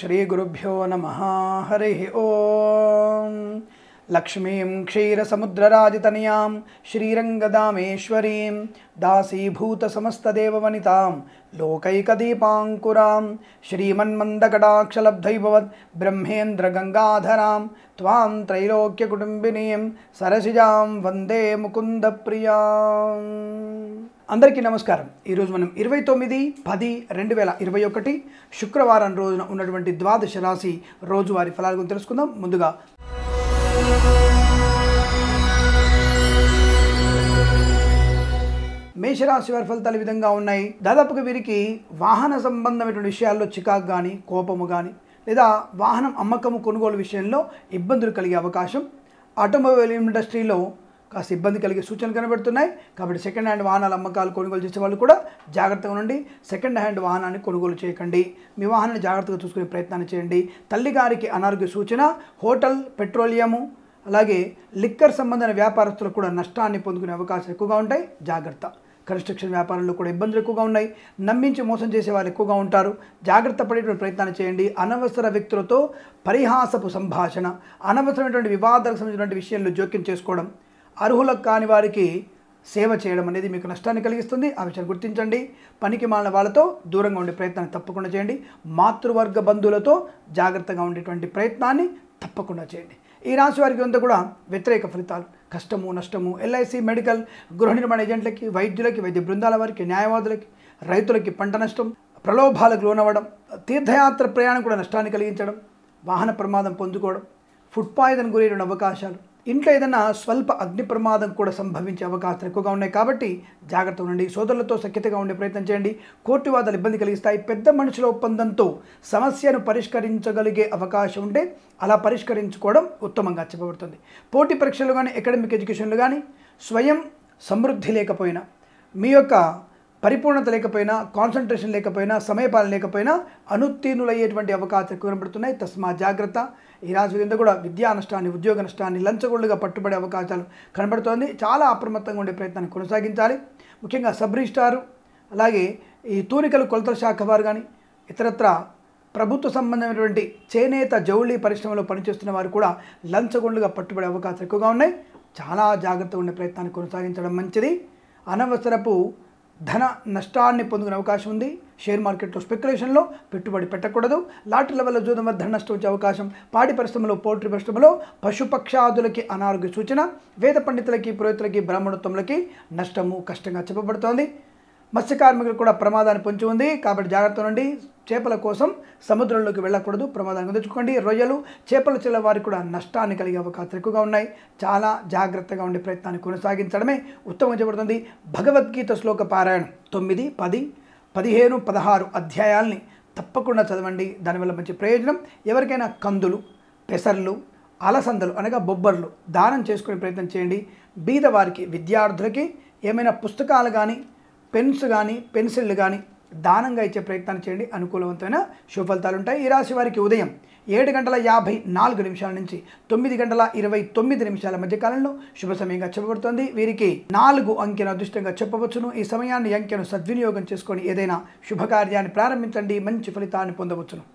శ్రీగురుభ్యో నమ హరి ఓం లక్ష్మీం క్షీరసముద్రరాజితనయాం శ్రీరంగదామేశ్వరీం దాసీభూతసమస్తదేవవనితాం లోకైకదీపాంకురాం శ్రీమన్మందకటాక్షలబ్ధైభవద్ బ్రహ్మేంద్రగంగాధరాం త్వాం త్రైలోక్యకుటుంబినీం సరసిజాం వందే ముకుందప్రియాం అందరికీ నమస్కారం ఈరోజు మనం ఇరవై తొమ్మిది పది రెండు వేల ఇరవై ఒకటి శుక్రవారం రోజున ఉన్నటువంటి ద్వాదశ రాశి రోజువారి ఫలాల గురించి తెలుసుకుందాం ముందుగా మేషరాశి వారి ఫలితాలు ఈ విధంగా ఉన్నాయి దాదాపుగా వీరికి వాహన సంబంధమైనటువంటి విషయాల్లో చికాకు కానీ కోపము కానీ లేదా వాహనం అమ్మకము కొనుగోలు విషయంలో ఇబ్బందులు కలిగే అవకాశం ఆటోమొబైల్ ఇండస్ట్రీలో కాస్త ఇబ్బంది కలిగే సూచనలు కనబడుతున్నాయి కాబట్టి సెకండ్ హ్యాండ్ వాహనాల అమ్మకాలు కొనుగోలు చేసే వాళ్ళు కూడా జాగ్రత్తగా ఉండండి సెకండ్ హ్యాండ్ వాహనాన్ని కొనుగోలు చేయకండి మీ వాహనాన్ని జాగ్రత్తగా చూసుకునే ప్రయత్నాన్ని చేయండి తల్లిగారికి అనారోగ్య సూచన హోటల్ పెట్రోలియము అలాగే లిక్కర్ సంబంధమైన వ్యాపారస్తులకు కూడా నష్టాన్ని పొందుకునే అవకాశాలు ఎక్కువగా ఉంటాయి జాగ్రత్త కన్స్ట్రక్షన్ వ్యాపారంలో కూడా ఇబ్బందులు ఎక్కువగా ఉన్నాయి నమ్మించి మోసం చేసే వారు ఎక్కువగా ఉంటారు జాగ్రత్త పడేటువంటి ప్రయత్నాన్ని చేయండి అనవసర వ్యక్తులతో పరిహాసపు సంభాషణ అనవసరమైనటువంటి వివాదాలకు సంబంధించినటువంటి విషయంలో జోక్యం చేసుకోవడం అర్హులకు కాని వారికి సేవ చేయడం అనేది మీకు నష్టాన్ని కలిగిస్తుంది ఆ విషయాన్ని గుర్తించండి పనికి మాలిన వాళ్ళతో దూరంగా ఉండే ప్రయత్నాన్ని తప్పకుండా చేయండి మాతృవర్గ బంధువులతో జాగ్రత్తగా ఉండేటువంటి ప్రయత్నాన్ని తప్పకుండా చేయండి ఈ రాశి వారికి అంతా కూడా వ్యతిరేక ఫలితాలు కష్టము నష్టము ఎల్ఐసి మెడికల్ గృహ నిర్మాణ ఏజెంట్లకి వైద్యులకి వైద్య బృందాల వారికి న్యాయవాదులకి రైతులకి పంట నష్టం ప్రలోభాలకు లోనవ్వడం తీర్థయాత్ర ప్రయాణం కూడా నష్టాన్ని కలిగించడం వాహన ప్రమాదం పొందుకోవడం ఫుడ్ పాయిజన్ గురయ్యే అవకాశాలు ఇంట్లో ఏదైనా స్వల్ప అగ్ని ప్రమాదం కూడా సంభవించే అవకాశాలు ఎక్కువగా ఉన్నాయి కాబట్టి జాగ్రత్త ఉండండి సోదరులతో సఖ్యతగా ఉండే ప్రయత్నం చేయండి కోర్టు వాదాలు ఇబ్బంది కలిగిస్తాయి పెద్ద మనుషుల ఒప్పందంతో సమస్యను పరిష్కరించగలిగే అవకాశం ఉంటే అలా పరిష్కరించుకోవడం ఉత్తమంగా చెప్పబడుతుంది పోటీ పరీక్షలు కానీ అకాడమిక్ ఎడ్యుకేషన్లు కానీ స్వయం సమృద్ధి లేకపోయినా మీ యొక్క పరిపూర్ణత లేకపోయినా కాన్సన్ట్రేషన్ లేకపోయినా సమయపాలన లేకపోయినా అనుత్తీర్ణులయ్యేటువంటి అవకాశాలు ఎక్కువ కనబడుతున్నాయి తస్మా జాగ్రత్త ఈ రాశి కింద కూడా విద్యా నష్టాన్ని ఉద్యోగ నష్టాన్ని లంచగొళ్ళుగా పట్టుబడే అవకాశాలు కనబడుతోంది చాలా అప్రమత్తంగా ఉండే ప్రయత్నాన్ని కొనసాగించాలి ముఖ్యంగా సబ్ రిజిస్టారు అలాగే ఈ తూనికలు కొలతల శాఖ వారు కానీ ఇతరత్ర ప్రభుత్వ సంబంధమైనటువంటి చేనేత జౌళి పరిశ్రమలో పనిచేస్తున్న వారు కూడా లంచగొండుగా పట్టుబడే అవకాశాలు ఎక్కువగా ఉన్నాయి చాలా జాగ్రత్తగా ఉండే ప్రయత్నాన్ని కొనసాగించడం మంచిది అనవసరపు ధన నష్టాన్ని పొందుకునే అవకాశం ఉంది షేర్ మార్కెట్లో స్పెక్యులేషన్లో పెట్టుబడి పెట్టకూడదు లాటరీల వల్ల జూదం వల్ల ధన నష్టం వచ్చే అవకాశం పాడి పరిశ్రమలో పౌల్ట్రీ పరిశ్రమలో పశుపక్షాదులకి అనారోగ్య సూచన వేద పండితులకి పురోహితులకి బ్రాహ్మణోత్తములకి నష్టము కష్టంగా చెప్పబడుతోంది మత్స్య కార్మికులకు కూడా ప్రమాదాన్ని పొంచి ఉంది కాబట్టి జాగ్రత్త నుండి చేపల కోసం సముద్రంలోకి వెళ్ళకూడదు ప్రమాదాన్ని తెచ్చుకోండి రొయ్యలు చేపల చెల్ల వారికి కూడా నష్టాన్ని కలిగే అవకాశాలు ఎక్కువగా ఉన్నాయి చాలా జాగ్రత్తగా ఉండే ప్రయత్నాన్ని కొనసాగించడమే ఉత్తమం చెప్పబడుతుంది భగవద్గీత శ్లోక పారాయణం తొమ్మిది పది పదిహేను పదహారు అధ్యాయాల్ని తప్పకుండా చదవండి దానివల్ల మంచి ప్రయోజనం ఎవరికైనా కందులు పెసర్లు అలసందలు అనగా బొబ్బర్లు దానం చేసుకునే ప్రయత్నం చేయండి బీద వారికి విద్యార్థులకి ఏమైనా పుస్తకాలు కానీ పెన్స్ కానీ పెన్సిళ్ళు కానీ దానంగా ఇచ్చే ప్రయత్నం చేయండి అనుకూలవంతమైన శుభ ఫలితాలు ఉంటాయి ఈ రాశి వారికి ఉదయం ఏడు గంటల యాభై నాలుగు నిమిషాల నుంచి తొమ్మిది గంటల ఇరవై తొమ్మిది నిమిషాల మధ్య కాలంలో శుభ సమయంగా చెప్పబడుతోంది వీరికి నాలుగు అంకెను అదృష్టంగా చెప్పవచ్చును ఈ సమయాన్ని ఈ అంకెను సద్వినియోగం చేసుకొని ఏదైనా శుభకార్యాన్ని ప్రారంభించండి మంచి ఫలితాన్ని పొందవచ్చును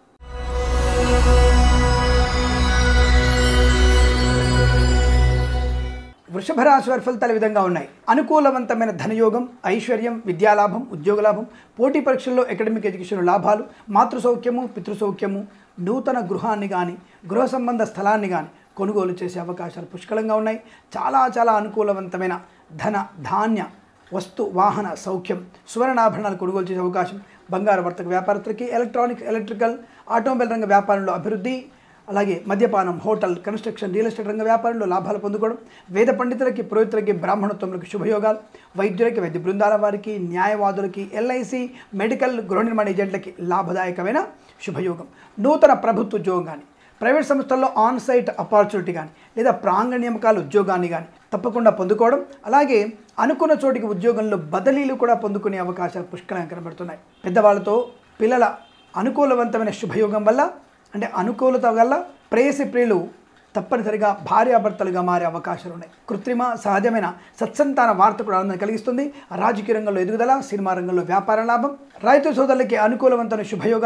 వృషభ రాశి వారి ఫలితాలు ఈ విధంగా ఉన్నాయి అనుకూలవంతమైన ధనయోగం ఐశ్వర్యం విద్యాలాభం ఉద్యోగ లాభం పోటీ పరీక్షల్లో అకాడమిక్ ఎడ్యుకేషన్ లాభాలు మాతృ సౌఖ్యము పితృ సౌఖ్యము నూతన గృహాన్ని కానీ గృహ సంబంధ స్థలాన్ని కానీ కొనుగోలు చేసే అవకాశాలు పుష్కలంగా ఉన్నాయి చాలా చాలా అనుకూలవంతమైన ధన ధాన్య వస్తు వాహన సౌఖ్యం సువర్ణాభరణాలు కొనుగోలు చేసే అవకాశం బంగారు వర్తక వ్యాపారస్తులకి ఎలక్ట్రానిక్స్ ఎలక్ట్రికల్ ఆటోమొబైల్ రంగ వ్యాపారంలో అభివృద్ధి అలాగే మద్యపానం హోటల్ కన్స్ట్రక్షన్ రియల్ ఎస్టేట్ రంగ వ్యాపారంలో లాభాలు పొందుకోవడం వేద పండితులకి పురోహితులకి బ్రాహ్మణోత్తములకి శుభయోగాలు వైద్యులకి వైద్య బృందాల వారికి న్యాయవాదులకి ఎల్ఐసి మెడికల్ గృహ నిర్మాణ ఏజెంట్లకి లాభదాయకమైన శుభయోగం నూతన ప్రభుత్వ ఉద్యోగం కానీ ప్రైవేట్ సంస్థల్లో ఆన్ సైట్ ఆపర్చునిటీ కానీ లేదా ప్రాంగణ నియామకాల ఉద్యోగాన్ని కానీ తప్పకుండా పొందుకోవడం అలాగే అనుకున్న చోటికి ఉద్యోగంలో బదిలీలు కూడా పొందుకునే అవకాశాలు పుష్కలంగా కనబడుతున్నాయి పెద్దవాళ్ళతో పిల్లల అనుకూలవంతమైన శుభయోగం వల్ల అంటే అనుకూలత వల్ల ప్రేయసి ప్రియులు తప్పనిసరిగా భార్యాభర్తలుగా మారే అవకాశాలు ఉన్నాయి కృత్రిమ సహజమైన సత్సంతాన వార్త కూడా ఆనందం కలిగిస్తుంది రాజకీయ రంగంలో ఎదుగుదల సినిమా రంగంలో వ్యాపార లాభం రైతు సోదరులకి అనుకూలవంతమైన శుభయోగాలు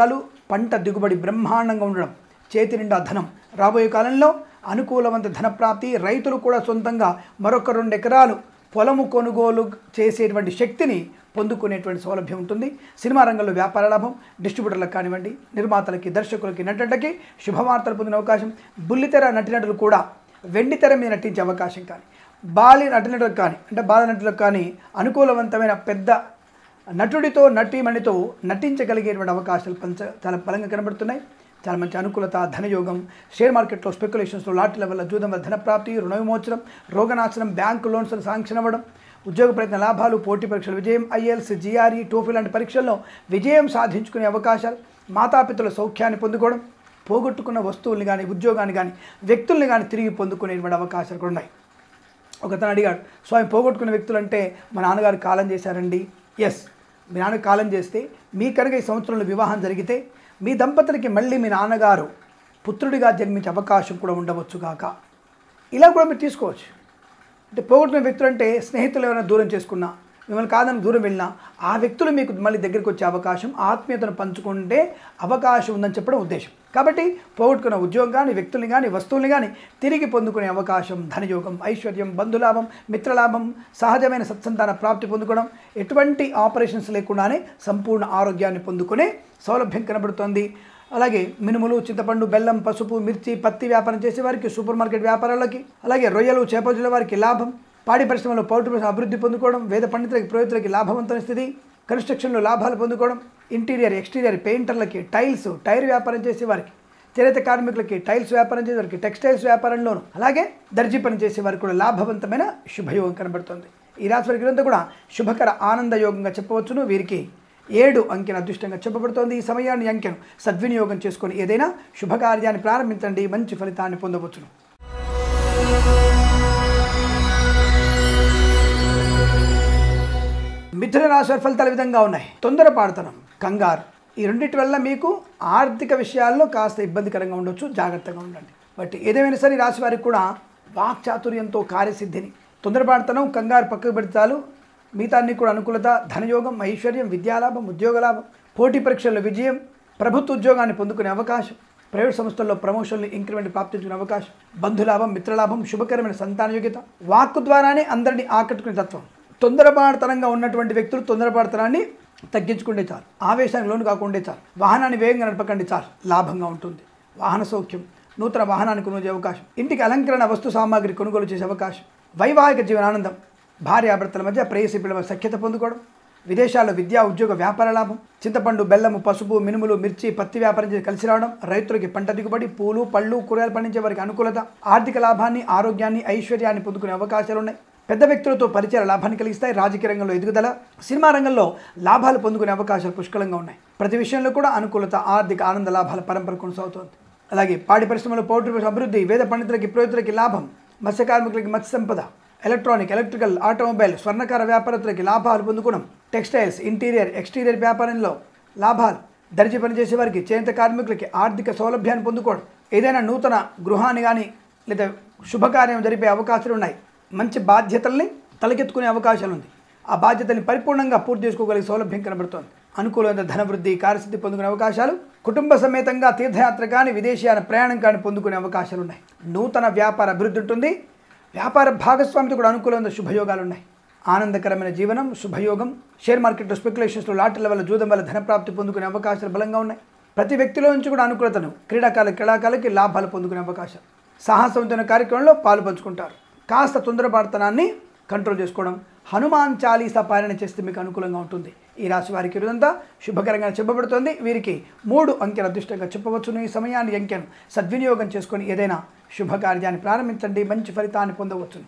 పంట దిగుబడి బ్రహ్మాండంగా ఉండడం చేతి నిండా ధనం రాబోయే కాలంలో అనుకూలవంత ధనప్రాప్తి రైతులు కూడా సొంతంగా మరొక రెండు ఎకరాలు పొలము కొనుగోలు చేసేటువంటి శక్తిని పొందుకునేటువంటి సౌలభ్యం ఉంటుంది సినిమా రంగంలో వ్యాపార లాభం డిస్ట్రిబ్యూటర్లకు కానివ్వండి నిర్మాతలకి దర్శకులకి నటులకి శుభవార్తలు పొందిన అవకాశం బుల్లితెర నటినటులు కూడా వెండి తెర మీద నటించే అవకాశం కానీ బాలి నటినటులకు కానీ అంటే బాల నటులకు కానీ అనుకూలవంతమైన పెద్ద నటుడితో నటీమణితో నటించగలిగేటువంటి అవకాశాలు పంచ చాలా బలంగా కనబడుతున్నాయి చాలా మంచి అనుకూలత ధనయోగం షేర్ మార్కెట్లో స్పెక్యులేషన్స్లో లాటరీల వల్ల జూదం వల్ల ధనప్రాప్తి రుణ విమోచనం రోగనాశనం బ్యాంకు లోన్స్ శాంక్షన్ అవ్వడం ఉద్యోగ ప్రయత్న లాభాలు పోటీ పరీక్షల విజయం ఐఎల్స్ జిఆర్ఈ టోఫీ లాంటి పరీక్షల్లో విజయం సాధించుకునే అవకాశాలు మాతాపితల సౌఖ్యాన్ని పొందుకోవడం పోగొట్టుకున్న వస్తువుల్ని కానీ ఉద్యోగాన్ని కానీ వ్యక్తుల్ని కానీ తిరిగి పొందుకునేటువంటి అవకాశాలు కూడా ఉన్నాయి ఒకతను అడిగాడు స్వామి పోగొట్టుకున్న వ్యక్తులు అంటే మా నాన్నగారు కాలం చేశారండి ఎస్ మీ నాన్న కాలం చేస్తే మీ కనుక ఈ సంవత్సరంలో వివాహం జరిగితే మీ దంపతులకి మళ్ళీ మీ నాన్నగారు పుత్రుడిగా జన్మించే అవకాశం కూడా ఉండవచ్చు కాక ఇలా కూడా మీరు తీసుకోవచ్చు అంటే పోగొట్టుకున్న వ్యక్తులు అంటే స్నేహితులు ఎవరైనా దూరం చేసుకున్నా మిమ్మల్ని కాదని దూరం వెళ్ళినా ఆ వ్యక్తులు మీకు మళ్ళీ దగ్గరికి వచ్చే అవకాశం ఆత్మీయతను పంచుకుంటే అవకాశం ఉందని చెప్పడం ఉద్దేశం కాబట్టి పోగొట్టుకున్న ఉద్యోగం కానీ వ్యక్తుల్ని కానీ వస్తువుల్ని కానీ తిరిగి పొందుకునే అవకాశం ధనయోగం ఐశ్వర్యం బంధులాభం మిత్రలాభం సహజమైన సత్సంతాన ప్రాప్తి పొందుకోవడం ఎటువంటి ఆపరేషన్స్ లేకుండానే సంపూర్ణ ఆరోగ్యాన్ని పొందుకునే సౌలభ్యం కనబడుతోంది అలాగే మినుములు చింతపండు బెల్లం పసుపు మిర్చి పత్తి వ్యాపారం చేసే వారికి సూపర్ మార్కెట్ వ్యాపారాలకి అలాగే రొయ్యలు చేపజుల వారికి లాభం పాడి పరిశ్రమలో పౌల్ట్రీ పరిశ్రమ అభివృద్ధి పొందుకోవడం వేద పండితులకి పురోహితులకి లాభవంతమైన స్థితి కన్స్ట్రక్షన్లో లాభాలు పొందుకోవడం ఇంటీరియర్ ఎక్స్టీరియర్ పెయింటర్లకి టైల్స్ టైర్ వ్యాపారం చేసే వారికి చేనేత కార్మికులకి టైల్స్ వ్యాపారం చేసే వారికి టెక్స్టైల్స్ వ్యాపారంలోను అలాగే దర్జీ పని చేసే వారికి కూడా లాభవంతమైన శుభయోగం కనబడుతుంది ఈ రాశి వారికి ఇదంతా కూడా శుభకర ఆనంద యోగంగా చెప్పవచ్చును వీరికి ఏడు అంకెను అదృష్టంగా చెప్పబడుతోంది ఈ సమయాన్ని అంకెను సద్వినియోగం చేసుకొని ఏదైనా శుభకార్యాన్ని ప్రారంభించండి మంచి ఫలితాన్ని పొందవచ్చును మిథున రాశి వారి ఫలితాలు ఈ విధంగా ఉన్నాయి తొందరపాడుతనం కంగారు ఈ రెండింటి వల్ల మీకు ఆర్థిక విషయాల్లో కాస్త ఇబ్బందికరంగా ఉండొచ్చు జాగ్రత్తగా ఉండండి బట్ ఏదేమైనా సరే ఈ రాశి వారికి కూడా వాక్చాతుర్యంతో కార్యసిద్ధిని తొందరపాడుతనం కంగారు పక్కకు పెడతాలు మిగతా అన్ని కూడా అనుకూలత ధనయోగం ఐశ్వర్యం విద్యాలాభం ఉద్యోగ లాభం పోటీ పరీక్షల్లో విజయం ప్రభుత్వ ఉద్యోగాన్ని పొందుకునే అవకాశం ప్రైవేట్ సంస్థల్లో ప్రమోషన్లు ఇంక్రిమెంట్ ప్రాప్తించుకునే అవకాశం బంధులాభం మిత్రలాభం శుభకరమైన సంతాన యోగ్యత వాక్కు ద్వారానే అందరినీ ఆకట్టుకునే తత్వం తొందరపాటుతనంగా ఉన్నటువంటి వ్యక్తులు తొందరపాటుతనాన్ని తగ్గించుకుంటే చాలు ఆవేశానికి లోను కాకుండా చాలు వాహనాన్ని వేగంగా నడపకండి చాలు లాభంగా ఉంటుంది వాహన సౌఖ్యం నూతన వాహనాన్ని కొనుగోలు చేసే అవకాశం ఇంటికి అలంకరణ వస్తు సామాగ్రి కొనుగోలు చేసే అవకాశం వైవాహిక జీవనానందం భార్యాభర్తల మధ్య ప్రేయసి పిల్లల సఖ్యత పొందుకోవడం విదేశాల్లో విద్యా ఉద్యోగ వ్యాపార లాభం చింతపండు బెల్లము పసుపు మినుములు మిర్చి పత్తి వ్యాపారం చేసి కలిసి రావడం రైతులకి పంట దిగుబడి పూలు పళ్ళు కూరగాయలు పండించే వారికి అనుకూలత ఆర్థిక లాభాన్ని ఆరోగ్యాన్ని ఐశ్వర్యాన్ని పొందుకునే అవకాశాలు ఉన్నాయి పెద్ద వ్యక్తులతో పరిచయాల లాభాన్ని కలిగిస్తాయి రాజకీయ రంగంలో ఎదుగుదల సినిమా రంగంలో లాభాలు పొందుకునే అవకాశాలు పుష్కలంగా ఉన్నాయి ప్రతి విషయంలో కూడా అనుకూలత ఆర్థిక ఆనంద లాభాల పరంపర కొనసాగుతోంది అలాగే పాడి పరిశ్రమలో పౌల్ట్రీ పరిశ్రమ అభివృద్ధి వేద పండితులకి పురోహితులకి లాభం మత్స్య కార్మికులకి మత్స్య సంపద ఎలక్ట్రానిక్ ఎలక్ట్రికల్ ఆటోమొబైల్ స్వర్ణకార వ్యాపారస్తులకి లాభాలు పొందుకోవడం టెక్స్టైల్స్ ఇంటీరియర్ ఎక్స్టీరియర్ వ్యాపారంలో లాభాలు దర్జీ పనిచేసే వారికి చేనేత కార్మికులకి ఆర్థిక సౌలభ్యాన్ని పొందుకోవడం ఏదైనా నూతన గృహాన్ని కానీ లేదా శుభకార్యం జరిపే అవకాశాలు ఉన్నాయి మంచి బాధ్యతల్ని తలకెత్తుకునే అవకాశాలు ఉంది ఆ బాధ్యతల్ని పరిపూర్ణంగా పూర్తి చేసుకోగలిగే సౌలభ్యం కనబడుతోంది అనుకూలమైన ధనవృద్ధి కార్యసిద్ధి పొందుకునే అవకాశాలు కుటుంబ సమేతంగా తీర్థయాత్ర కానీ విదేశీయాన ప్రయాణం కానీ పొందుకునే అవకాశాలు ఉన్నాయి నూతన వ్యాపార అభివృద్ధి ఉంటుంది వ్యాపార భాగస్వామితో కూడా అనుకూలమైన శుభయోగాలు ఉన్నాయి ఆనందకరమైన జీవనం శుభయోగం షేర్ మార్కెట్లో స్పెక్యులేషన్స్లో లాటరీల వల్ల జూదం వల్ల ధనప్రాప్తి పొందుకునే అవకాశాలు బలంగా ఉన్నాయి ప్రతి వ్యక్తిలో నుంచి కూడా అనుకూలతను క్రీడాకాల క్రీడాకాలకి లాభాలు పొందుకునే అవకాశం సాహసవంతమైన కార్యక్రమంలో పాలు పంచుకుంటారు కాస్త తొందరపాటుతనాన్ని కంట్రోల్ చేసుకోవడం హనుమాన్ చాలీసా పాలన చేస్తే మీకు అనుకూలంగా ఉంటుంది ఈ రాశి వారికి ఇదంతా శుభకరంగా చెప్పబడుతోంది వీరికి మూడు అంకెల అదృష్టంగా చెప్పవచ్చును ఈ సమయాన్ని అంకెను సద్వినియోగం చేసుకొని ఏదైనా శుభకార్యాన్ని ప్రారంభించండి మంచి ఫలితాన్ని పొందవచ్చును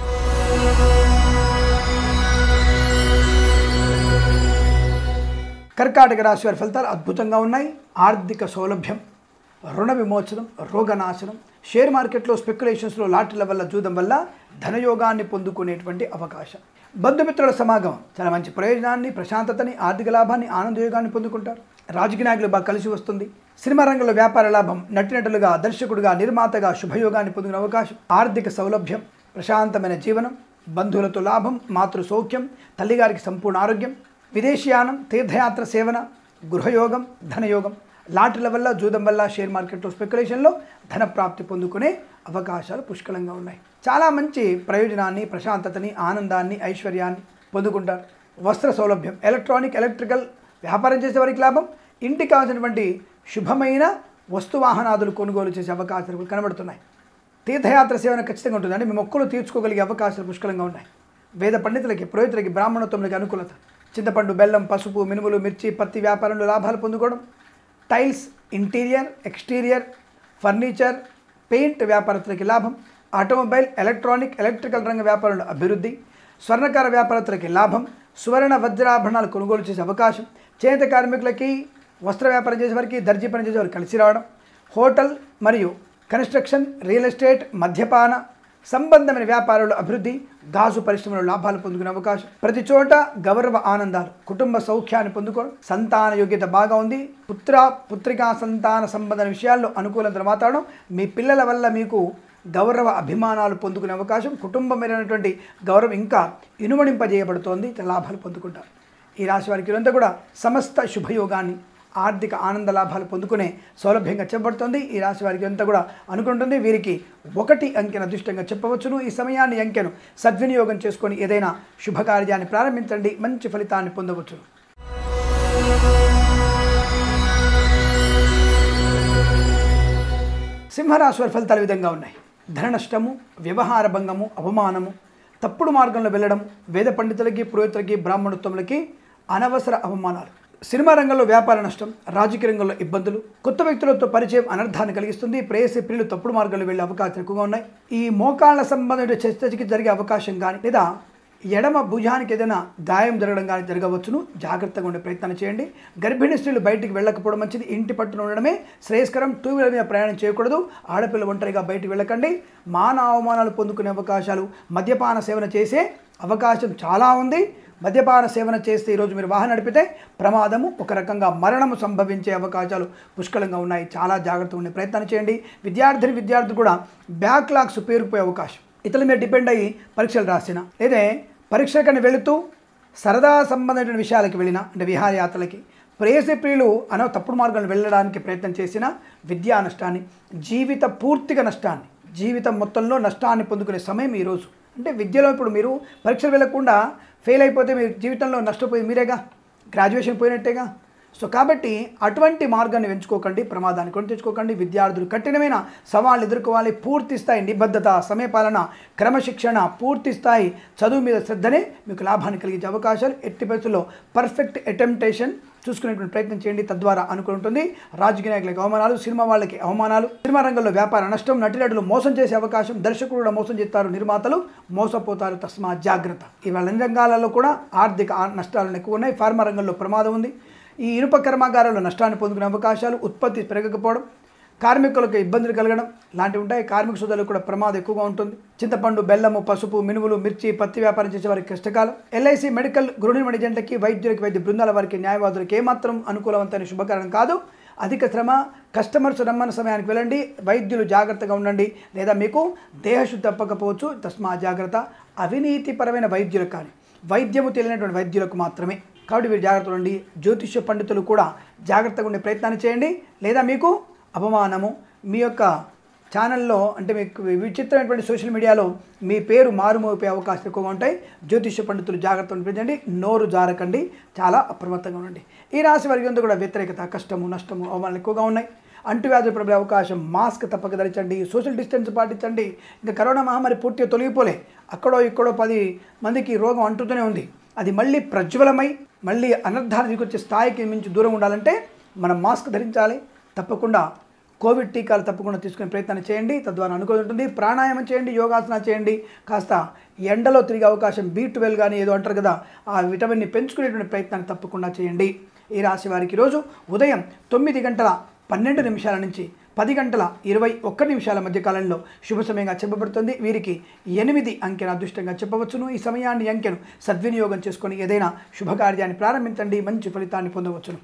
కర్కాటక రాశి వారి ఫలితాలు అద్భుతంగా ఉన్నాయి ఆర్థిక సౌలభ్యం రుణ విమోచనం రోగనాశనం షేర్ మార్కెట్లో స్పెక్యులేషన్స్లో లాటరీల వల్ల జూదం వల్ల ధనయోగాన్ని పొందుకునేటువంటి అవకాశం బంధుమిత్రుల సమాగమం చాలా మంచి ప్రయోజనాన్ని ప్రశాంతతని ఆర్థిక లాభాన్ని ఆనందయోగాన్ని పొందుకుంటారు రాజకీయ నాయకులు బాగా కలిసి వస్తుంది సినిమా రంగంలో వ్యాపార లాభం నటినటులుగా దర్శకుడుగా నిర్మాతగా శుభయోగాన్ని పొందిన అవకాశం ఆర్థిక సౌలభ్యం ప్రశాంతమైన జీవనం బంధువులతో లాభం మాతృ సౌఖ్యం తల్లిగారికి సంపూర్ణ ఆరోగ్యం విదేశీయానం తీర్థయాత్ర సేవన గృహయోగం ధనయోగం లాటరీల వల్ల జూదం వల్ల షేర్ మార్కెట్లో స్పెక్యులేషన్లో ధన ప్రాప్తి పొందుకునే అవకాశాలు పుష్కలంగా ఉన్నాయి చాలా మంచి ప్రయోజనాన్ని ప్రశాంతతని ఆనందాన్ని ఐశ్వర్యాన్ని పొందుకుంటారు వస్త్ర సౌలభ్యం ఎలక్ట్రానిక్ ఎలక్ట్రికల్ వ్యాపారం చేసే వారికి లాభం ఇంటికి కావాల్సినటువంటి శుభమైన వస్తు వాహనాదులు కొనుగోలు చేసే అవకాశాలు కనబడుతున్నాయి తీర్థయాత్ర సేవన ఖచ్చితంగా ఉంటుంది అంటే మీ మొక్కులు తీర్చుకోగలిగే అవకాశాలు పుష్కలంగా ఉన్నాయి వేద పండితులకి పురోహితులకి బ్రాహ్మణత్వములకి అనుకూలత చింతపండు బెల్లం పసుపు మినుములు మిర్చి పత్తి వ్యాపారంలో లాభాలు పొందుకోవడం tiles interior exterior furniture paint వ్యాపారస్తులకి లాభం ఆటోమొబైల్ ఎలక్ట్రానిక్ ఎలక్ట్రికల్ రంగ వ్యాపారంలో అభివృద్ధి స్వర్ణకార వ్యాపారస్తులకి లాభం సువర్ణ వజ్రాభరణాలు కొనుగోలు చేసే అవకాశం చేనేత కార్మికులకి వస్త్ర వ్యాపారం చేసేవారికి దర్జీ పని చేసేవారు కలిసి రావడం హోటల్ మరియు కన్స్ట్రక్షన్ రియల్ ఎస్టేట్ మద్యపాన సంబంధమైన వ్యాపారాలు అభివృద్ధి గాజు పరిశ్రమలో లాభాలు పొందుకునే అవకాశం ప్రతి చోట గౌరవ ఆనందాలు కుటుంబ సౌఖ్యాన్ని పొందుకోవడం సంతాన యోగ్యత బాగా ఉంది పుత్ర పుత్రికా సంతాన సంబంధ విషయాల్లో అనుకూలతలు మాట్లాడడం మీ పిల్లల వల్ల మీకు గౌరవ అభిమానాలు పొందుకునే అవకాశం కుటుంబమైనటువంటి గౌరవం ఇంకా ఇనుమడింపజేయబడుతోంది లాభాలు పొందుకుంటారు ఈ రాశి వారికి ఇదంతా కూడా సమస్త శుభయోగాన్ని ఆర్థిక ఆనంద లాభాలు పొందుకునే సౌలభ్యంగా చెప్పబడుతుంది ఈ రాశి వారికి అంతా కూడా అనుకుంటుంది వీరికి ఒకటి అంకెను అదృష్టంగా చెప్పవచ్చును ఈ సమయాన్ని అంకెను సద్వినియోగం చేసుకొని ఏదైనా శుభకార్యాన్ని ప్రారంభించండి మంచి ఫలితాన్ని పొందవచ్చును సింహరాశి వారి ఫలితాలు ఈ విధంగా ఉన్నాయి ధన నష్టము వ్యవహార భంగము అవమానము తప్పుడు మార్గంలో వెళ్ళడం వేద పండితులకి పురోహితులకి బ్రాహ్మణోత్తములకి అనవసర అవమానాలు సినిమా రంగంలో వ్యాపార నష్టం రాజకీయ రంగంలో ఇబ్బందులు కొత్త వ్యక్తులతో పరిచయం అనర్థాన్ని కలిగిస్తుంది ప్రేయసి ప్రియులు తప్పుడు మార్గంలో వెళ్ళే అవకాశాలు ఎక్కువగా ఉన్నాయి ఈ మోకాళ్ళ సంబంధమైన శస్త్రచికిత్స జరిగే అవకాశం కానీ లేదా ఎడమ భుజానికి ఏదైనా గాయం జరగడం కానీ జరగవచ్చును జాగ్రత్తగా ఉండే ప్రయత్నం చేయండి గర్భిణీ స్త్రీలు బయటికి వెళ్ళకపోవడం మంచిది ఇంటి పట్టున ఉండడమే శ్రేయస్కరం టూ వీలర్ మీద ప్రయాణం చేయకూడదు ఆడపిల్ల ఒంటరిగా బయటికి వెళ్ళకండి మాన అవమానాలు పొందుకునే అవకాశాలు మద్యపాన సేవన చేసే అవకాశం చాలా ఉంది మద్యపాన సేవన చేస్తే ఈరోజు మీరు వాహనం నడిపితే ప్రమాదము ఒక రకంగా మరణము సంభవించే అవకాశాలు పుష్కలంగా ఉన్నాయి చాలా జాగ్రత్తగా ఉండే ప్రయత్నం చేయండి విద్యార్థిని విద్యార్థులు కూడా బ్యాక్లాగ్స్ పేరుకుపోయే అవకాశం ఇతరుల మీద డిపెండ్ అయ్యి పరీక్షలు రాసిన లేదా పరీక్షలకని వెళుతూ సరదా సంబంధమైన విషయాలకు వెళ్ళిన అంటే విహారయాత్రలకి ప్రేయసి ప్రియులు అనే తప్పుడు మార్గాన్ని వెళ్ళడానికి ప్రయత్నం చేసిన విద్యా నష్టాన్ని జీవిత పూర్తిగా నష్టాన్ని జీవితం మొత్తంలో నష్టాన్ని పొందుకునే సమయం ఈరోజు అంటే విద్యలో ఇప్పుడు మీరు పరీక్షలు వెళ్ళకుండా ఫెయిల్ అయిపోతే మీరు జీవితంలో నష్టపోయి మీరేగా గ్రాడ్యుయేషన్ పోయినట్టేగా సో కాబట్టి అటువంటి మార్గాన్ని ఎంచుకోకండి ప్రమాదాన్ని కొని తెచ్చుకోకండి విద్యార్థులు కఠినమైన సవాళ్ళు ఎదుర్కోవాలి పూర్తి స్థాయి నిబద్ధత సమయపాలన క్రమశిక్షణ పూర్తి స్థాయి చదువు మీద శ్రద్ధనే మీకు లాభాన్ని కలిగించే అవకాశాలు ఎట్టి పరిస్థితుల్లో పర్ఫెక్ట్ అటెంప్టేషన్ చూసుకునేటువంటి ప్రయత్నం చేయండి తద్వారా అనుకుని ఉంటుంది రాజకీయ నాయకులకు అవమానాలు సినిమా వాళ్ళకి అవమానాలు సినిమా రంగంలో వ్యాపార నష్టం నటినటులు మోసం చేసే అవకాశం దర్శకులు కూడా మోసం చేస్తారు నిర్మాతలు మోసపోతారు తస్మా జాగ్రత్త ఇవాళ అన్ని రంగాలలో కూడా ఆర్థిక ఆ- నష్టాలు ఎక్కువ ఉన్నాయి ఫార్మా రంగంలో ప్రమాదం ఉంది ఈ ఇనుప కర్మాగారాల్లో నష్టాన్ని పొందుకునే అవకాశాలు ఉత్పత్తి పెరగకపోవడం కార్మికులకు ఇబ్బందులు కలగడం లాంటివి ఉంటాయి కార్మిక సోదరులకు కూడా ప్రమాదం ఎక్కువగా ఉంటుంది చింతపండు బెల్లము పసుపు మినుములు మిర్చి పత్తి వ్యాపారం చేసే వారికి కష్టకాలం ఎల్ఐసి మెడికల్ గృహిణి ఏజెంట్లకి వైద్యులకి వైద్య బృందాల వారికి న్యాయవాదులకి ఏమాత్రం అనుకూలవంతమైన శుభకారణం కాదు అధిక శ్రమ కస్టమర్స్ రమ్మన్న సమయానికి వెళ్ళండి వైద్యులు జాగ్రత్తగా ఉండండి లేదా మీకు దేహశుద్ధి తప్పకపోవచ్చు తస్మా జాగ్రత్త అవినీతిపరమైన వైద్యులకు కానీ వైద్యము తెలియనటువంటి వైద్యులకు మాత్రమే కాబట్టి మీరు జాగ్రత్తగా ఉండండి జ్యోతిష్య పండితులు కూడా జాగ్రత్తగా ఉండే ప్రయత్నాన్ని చేయండి లేదా మీకు అవమానము మీ యొక్క ఛానల్లో అంటే మీకు విచిత్రమైనటువంటి సోషల్ మీడియాలో మీ పేరు మారుమోపే అవకాశాలు ఎక్కువగా ఉంటాయి జ్యోతిష్య పండితులు జాగ్రత్త ఉండండి నోరు జారకండి చాలా అప్రమత్తంగా ఉండండి ఈ రాశి వారికి అంతా కూడా వ్యతిరేకత కష్టము నష్టము అవమానాలు ఎక్కువగా ఉన్నాయి అంటువ్యాధులు ప్రబలే అవకాశం మాస్క్ తప్పక ధరించండి సోషల్ డిస్టెన్స్ పాటించండి ఇంకా కరోనా మహమ్మారి పూర్తిగా తొలగిపోలే అక్కడో ఇక్కడో పది మందికి రోగం అంటుతూనే ఉంది అది మళ్ళీ ప్రజ్వలమై మళ్ళీ అనర్థాలు దిగొచ్చే స్థాయికి మించి దూరం ఉండాలంటే మనం మాస్క్ ధరించాలి తప్పకుండా కోవిడ్ టీకాలు తప్పకుండా తీసుకునే ప్రయత్నం చేయండి తద్వారా అనుకూలం ఉంటుంది ప్రాణాయామం చేయండి యోగాసన చేయండి కాస్త ఎండలో తిరిగే అవకాశం బీ ట్వెల్వ్ కానీ ఏదో అంటారు కదా ఆ విటమిన్ని పెంచుకునేటువంటి ప్రయత్నాన్ని తప్పకుండా చేయండి ఈ రాశి వారికి ఈరోజు ఉదయం తొమ్మిది గంటల పన్నెండు నిమిషాల నుంచి పది గంటల ఇరవై ఒక్క నిమిషాల మధ్య కాలంలో శుభ సమయంగా చెప్పబడుతుంది వీరికి ఎనిమిది అంకెను అదృష్టంగా చెప్పవచ్చును ఈ సమయాన్ని అంకెను సద్వినియోగం చేసుకొని ఏదైనా శుభకార్యాన్ని ప్రారంభించండి మంచి ఫలితాన్ని పొందవచ్చును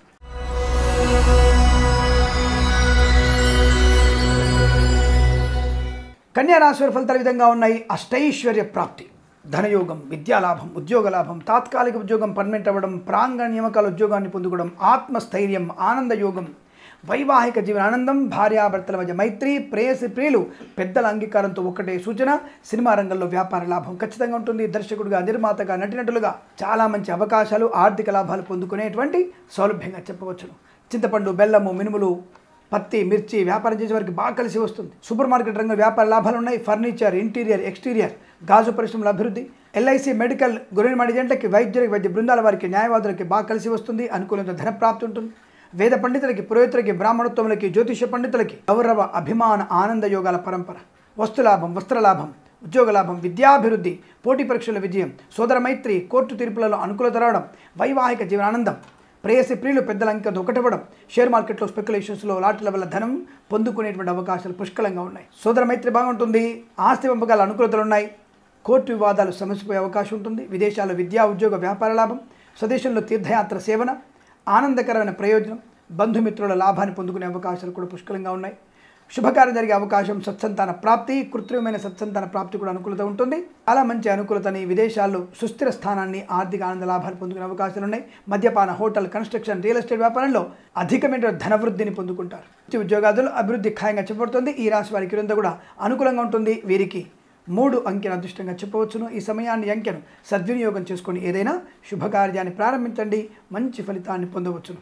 కన్యా రాశి వారి ఫలితాలు ఈ విధంగా ఉన్నాయి అష్టైశ్వర్య ప్రాప్తి ధనయోగం విద్యాలాభం ఉద్యోగ లాభం తాత్కాలిక ఉద్యోగం పర్మనెంట్ అవ్వడం ప్రాంగణ నియామకాల ఉద్యోగాన్ని పొందుకోవడం ఆత్మస్థైర్యం ఆనంద యోగం వైవాహిక జీవన ఆనందం భార్యాభర్తల మధ్య మైత్రి ప్రేయసి ప్రియులు పెద్దల అంగీకారంతో ఒకటే సూచన సినిమా రంగంలో వ్యాపార లాభం ఖచ్చితంగా ఉంటుంది దర్శకుడిగా నిర్మాతగా నటినటులుగా చాలా మంచి అవకాశాలు ఆర్థిక లాభాలు పొందుకునేటువంటి సౌలభ్యంగా చెప్పవచ్చును చింతపండు బెల్లము మినుములు పత్తి మిర్చి వ్యాపారం చేసే వారికి బాగా కలిసి వస్తుంది సూపర్ మార్కెట్ రంగం వ్యాపార లాభాలు ఉన్నాయి ఫర్నిచర్ ఇంటీరియర్ ఎక్స్టీరియర్ గాజు పరిశ్రమల అభివృద్ధి ఎల్ఐసి మెడికల్ గవర్నమెంట్ ఏజెంట్లకి వైద్యులకి వైద్య బృందాల వారికి న్యాయవాదులకి బాగా కలిసి వస్తుంది అనుకూలంగా ధన ప్రాప్తి ఉంటుంది వేద పండితులకి పురోహితులకి బ్రాహ్మణోత్తములకి జ్యోతిష పండితులకి గౌరవ అభిమాన ఆనంద యోగాల పరంపర వస్తులాభం వస్త్రలాభం ఉద్యోగ లాభం విద్యాభివృద్ధి పోటీ పరీక్షల విజయం సోదర మైత్రి కోర్టు తీర్పులలో అనుకూలత రావడం వైవాహిక జీవనానందం ప్రేయసి ప్రియులు పెద్దల అంకెతో ఒకటివ్వడం షేర్ మార్కెట్లో స్పెక్యులేషన్స్లో లాటరీల వల్ల ధనం పొందుకునేటువంటి అవకాశాలు పుష్కలంగా ఉన్నాయి సోదర మైత్రి బాగుంటుంది ఆస్తి పంపకాల అనుకూలతలు ఉన్నాయి కోర్టు వివాదాలు సమసిపోయే అవకాశం ఉంటుంది విదేశాల్లో విద్యా ఉద్యోగ వ్యాపార లాభం స్వదేశంలో తీర్థయాత్ర సేవన ఆనందకరమైన ప్రయోజనం బంధుమిత్రుల లాభాన్ని పొందుకునే అవకాశాలు కూడా పుష్కలంగా ఉన్నాయి శుభకార్యం జరిగే అవకాశం సత్సంతాన ప్రాప్తి కృత్రిమమైన సత్సంతాన ప్రాప్తి కూడా అనుకూలత ఉంటుంది చాలా మంచి అనుకూలతని విదేశాల్లో సుస్థిర స్థానాన్ని ఆర్థిక ఆనంద లాభాలు పొందుకునే అవకాశాలు ఉన్నాయి మద్యపాన హోటల్ కన్స్ట్రక్షన్ రియల్ ఎస్టేట్ వ్యాపారంలో అధికమైన ధనవృద్ధిని పొందుకుంటారు వృత్తి ఉద్యోగాదులు అభివృద్ధి ఖాయంగా చెప్పబడుతుంది ఈ రాశి వారికి క్రింద కూడా అనుకూలంగా ఉంటుంది వీరికి మూడు అంకెను అదృష్టంగా చెప్పవచ్చును ఈ సమయాన్ని ఈ అంకెను సద్వినియోగం చేసుకొని ఏదైనా శుభకార్యాన్ని ప్రారంభించండి మంచి ఫలితాన్ని పొందవచ్చును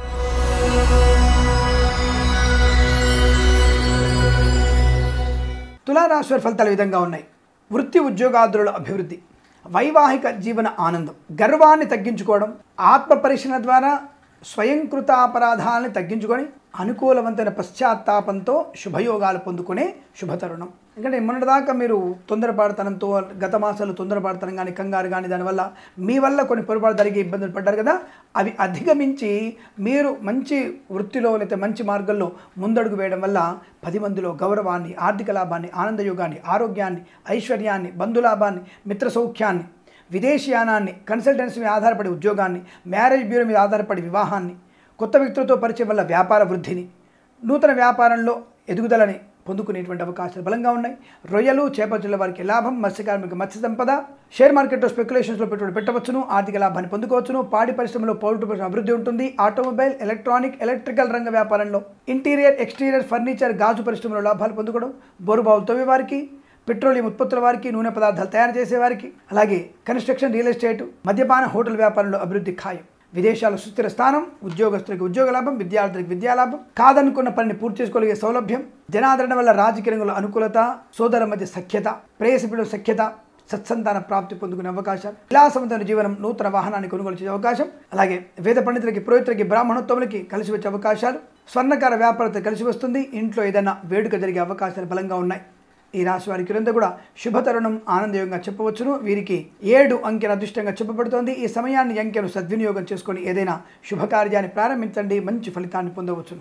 తులారాశి వారి ఫలితాలు ఈ విధంగా ఉన్నాయి వృత్తి ఉద్యోగాదుల అభివృద్ధి వైవాహిక జీవన ఆనందం గర్వాన్ని తగ్గించుకోవడం ఆత్మ పరిశీలన ద్వారా స్వయంకృత అపరాధాలను తగ్గించుకొని అనుకూలవంతమైన పశ్చాత్తాపంతో శుభయోగాలు పొందుకునే శుభతరుణం ఎందుకంటే మొన్నటిదాకా మీరు తొందరపాటుతనంతో గత మాసాలు తొందరపాటుతనం కానీ కంగారు కానీ దానివల్ల మీ వల్ల కొన్ని పొరపాటు జరిగి ఇబ్బందులు పడ్డారు కదా అవి అధిగమించి మీరు మంచి వృత్తిలో లేకపోతే మంచి మార్గంలో ముందడుగు వేయడం వల్ల పది మందిలో గౌరవాన్ని ఆర్థిక లాభాన్ని ఆనందయోగాన్ని ఆరోగ్యాన్ని ఐశ్వర్యాన్ని బంధులాభాన్ని మిత్ర సౌఖ్యాన్ని విదేశీయానాన్ని కన్సల్టెన్సీ మీద ఆధారపడి ఉద్యోగాన్ని మ్యారేజ్ బ్యూరో మీద ఆధారపడి వివాహాన్ని కొత్త వ్యక్తులతో పరిచయం వల్ల వ్యాపార వృద్ధిని నూతన వ్యాపారంలో ఎదుగుదలని పొందుకునేటువంటి అవకాశాలు బలంగా ఉన్నాయి రొయ్యలు చేపల వారికి లాభం మత్స్యకార్మిక మత్స్య సంపద షేర్ మార్కెట్లో స్పెక్యులేషన్స్లో పెట్టుబడి పెట్టవచ్చును ఆర్థిక లాభాన్ని పొందుకోవచ్చును పాడి పరిశ్రమలో పౌల్ట్రీ పరిశ్రమ అభివృద్ధి ఉంటుంది ఆటోమొబైల్ ఎలక్ట్రానిక్ ఎలక్ట్రికల్ రంగ వ్యాపారంలో ఇంటీరియర్ ఎక్స్టీరియర్ ఫర్నిచర్ గాజు పరిశ్రమలో లాభాలు పొందుకోవడం బోరుబావులు తవ్వే వారికి పెట్రోలియం ఉత్పత్తుల వారికి నూనె పదార్థాలు తయారు చేసేవారికి అలాగే కన్స్ట్రక్షన్ రియల్ ఎస్టేట్ మద్యపాన హోటల్ వ్యాపారంలో అభివృద్ధి ఖాయం విదేశాల సుస్థిర స్థానం ఉద్యోగస్తులకి ఉద్యోగ లాభం విద్యార్థులకు విద్యా లాభం కాదనుకున్న పనిని పూర్తి చేసుకోగలిగే సౌలభ్యం జనాదరణ వల్ల రాజకీయ రంగంలో అనుకూలత సోదరుల మధ్య సఖ్యత ప్రేయసిపుడు సఖ్యత సత్సంతాన ప్రాప్తి పొందుకునే అవకాశాలు విలాసవంతమైన జీవనం నూతన వాహనాన్ని కొనుగోలు చేసే అవకాశం అలాగే వేద పండితులకి పురోహితులకి బ్రాహ్మణోత్తములకి కలిసి వచ్చే అవకాశాలు స్వర్ణకార వ్యాపారత కలిసి వస్తుంది ఇంట్లో ఏదైనా వేడుక జరిగే అవకాశాలు బలంగా ఉన్నాయి ఈ రాశి వారికి క్రింద కూడా శుభతరుణం ఆనందయోగంగా చెప్పవచ్చును వీరికి ఏడు అంకెల అదృష్టంగా చెప్పబడుతోంది ఈ సమయాన్ని ఈ అంకెను సద్వినియోగం చేసుకొని ఏదైనా శుభకార్యాన్ని ప్రారంభించండి మంచి ఫలితాన్ని పొందవచ్చును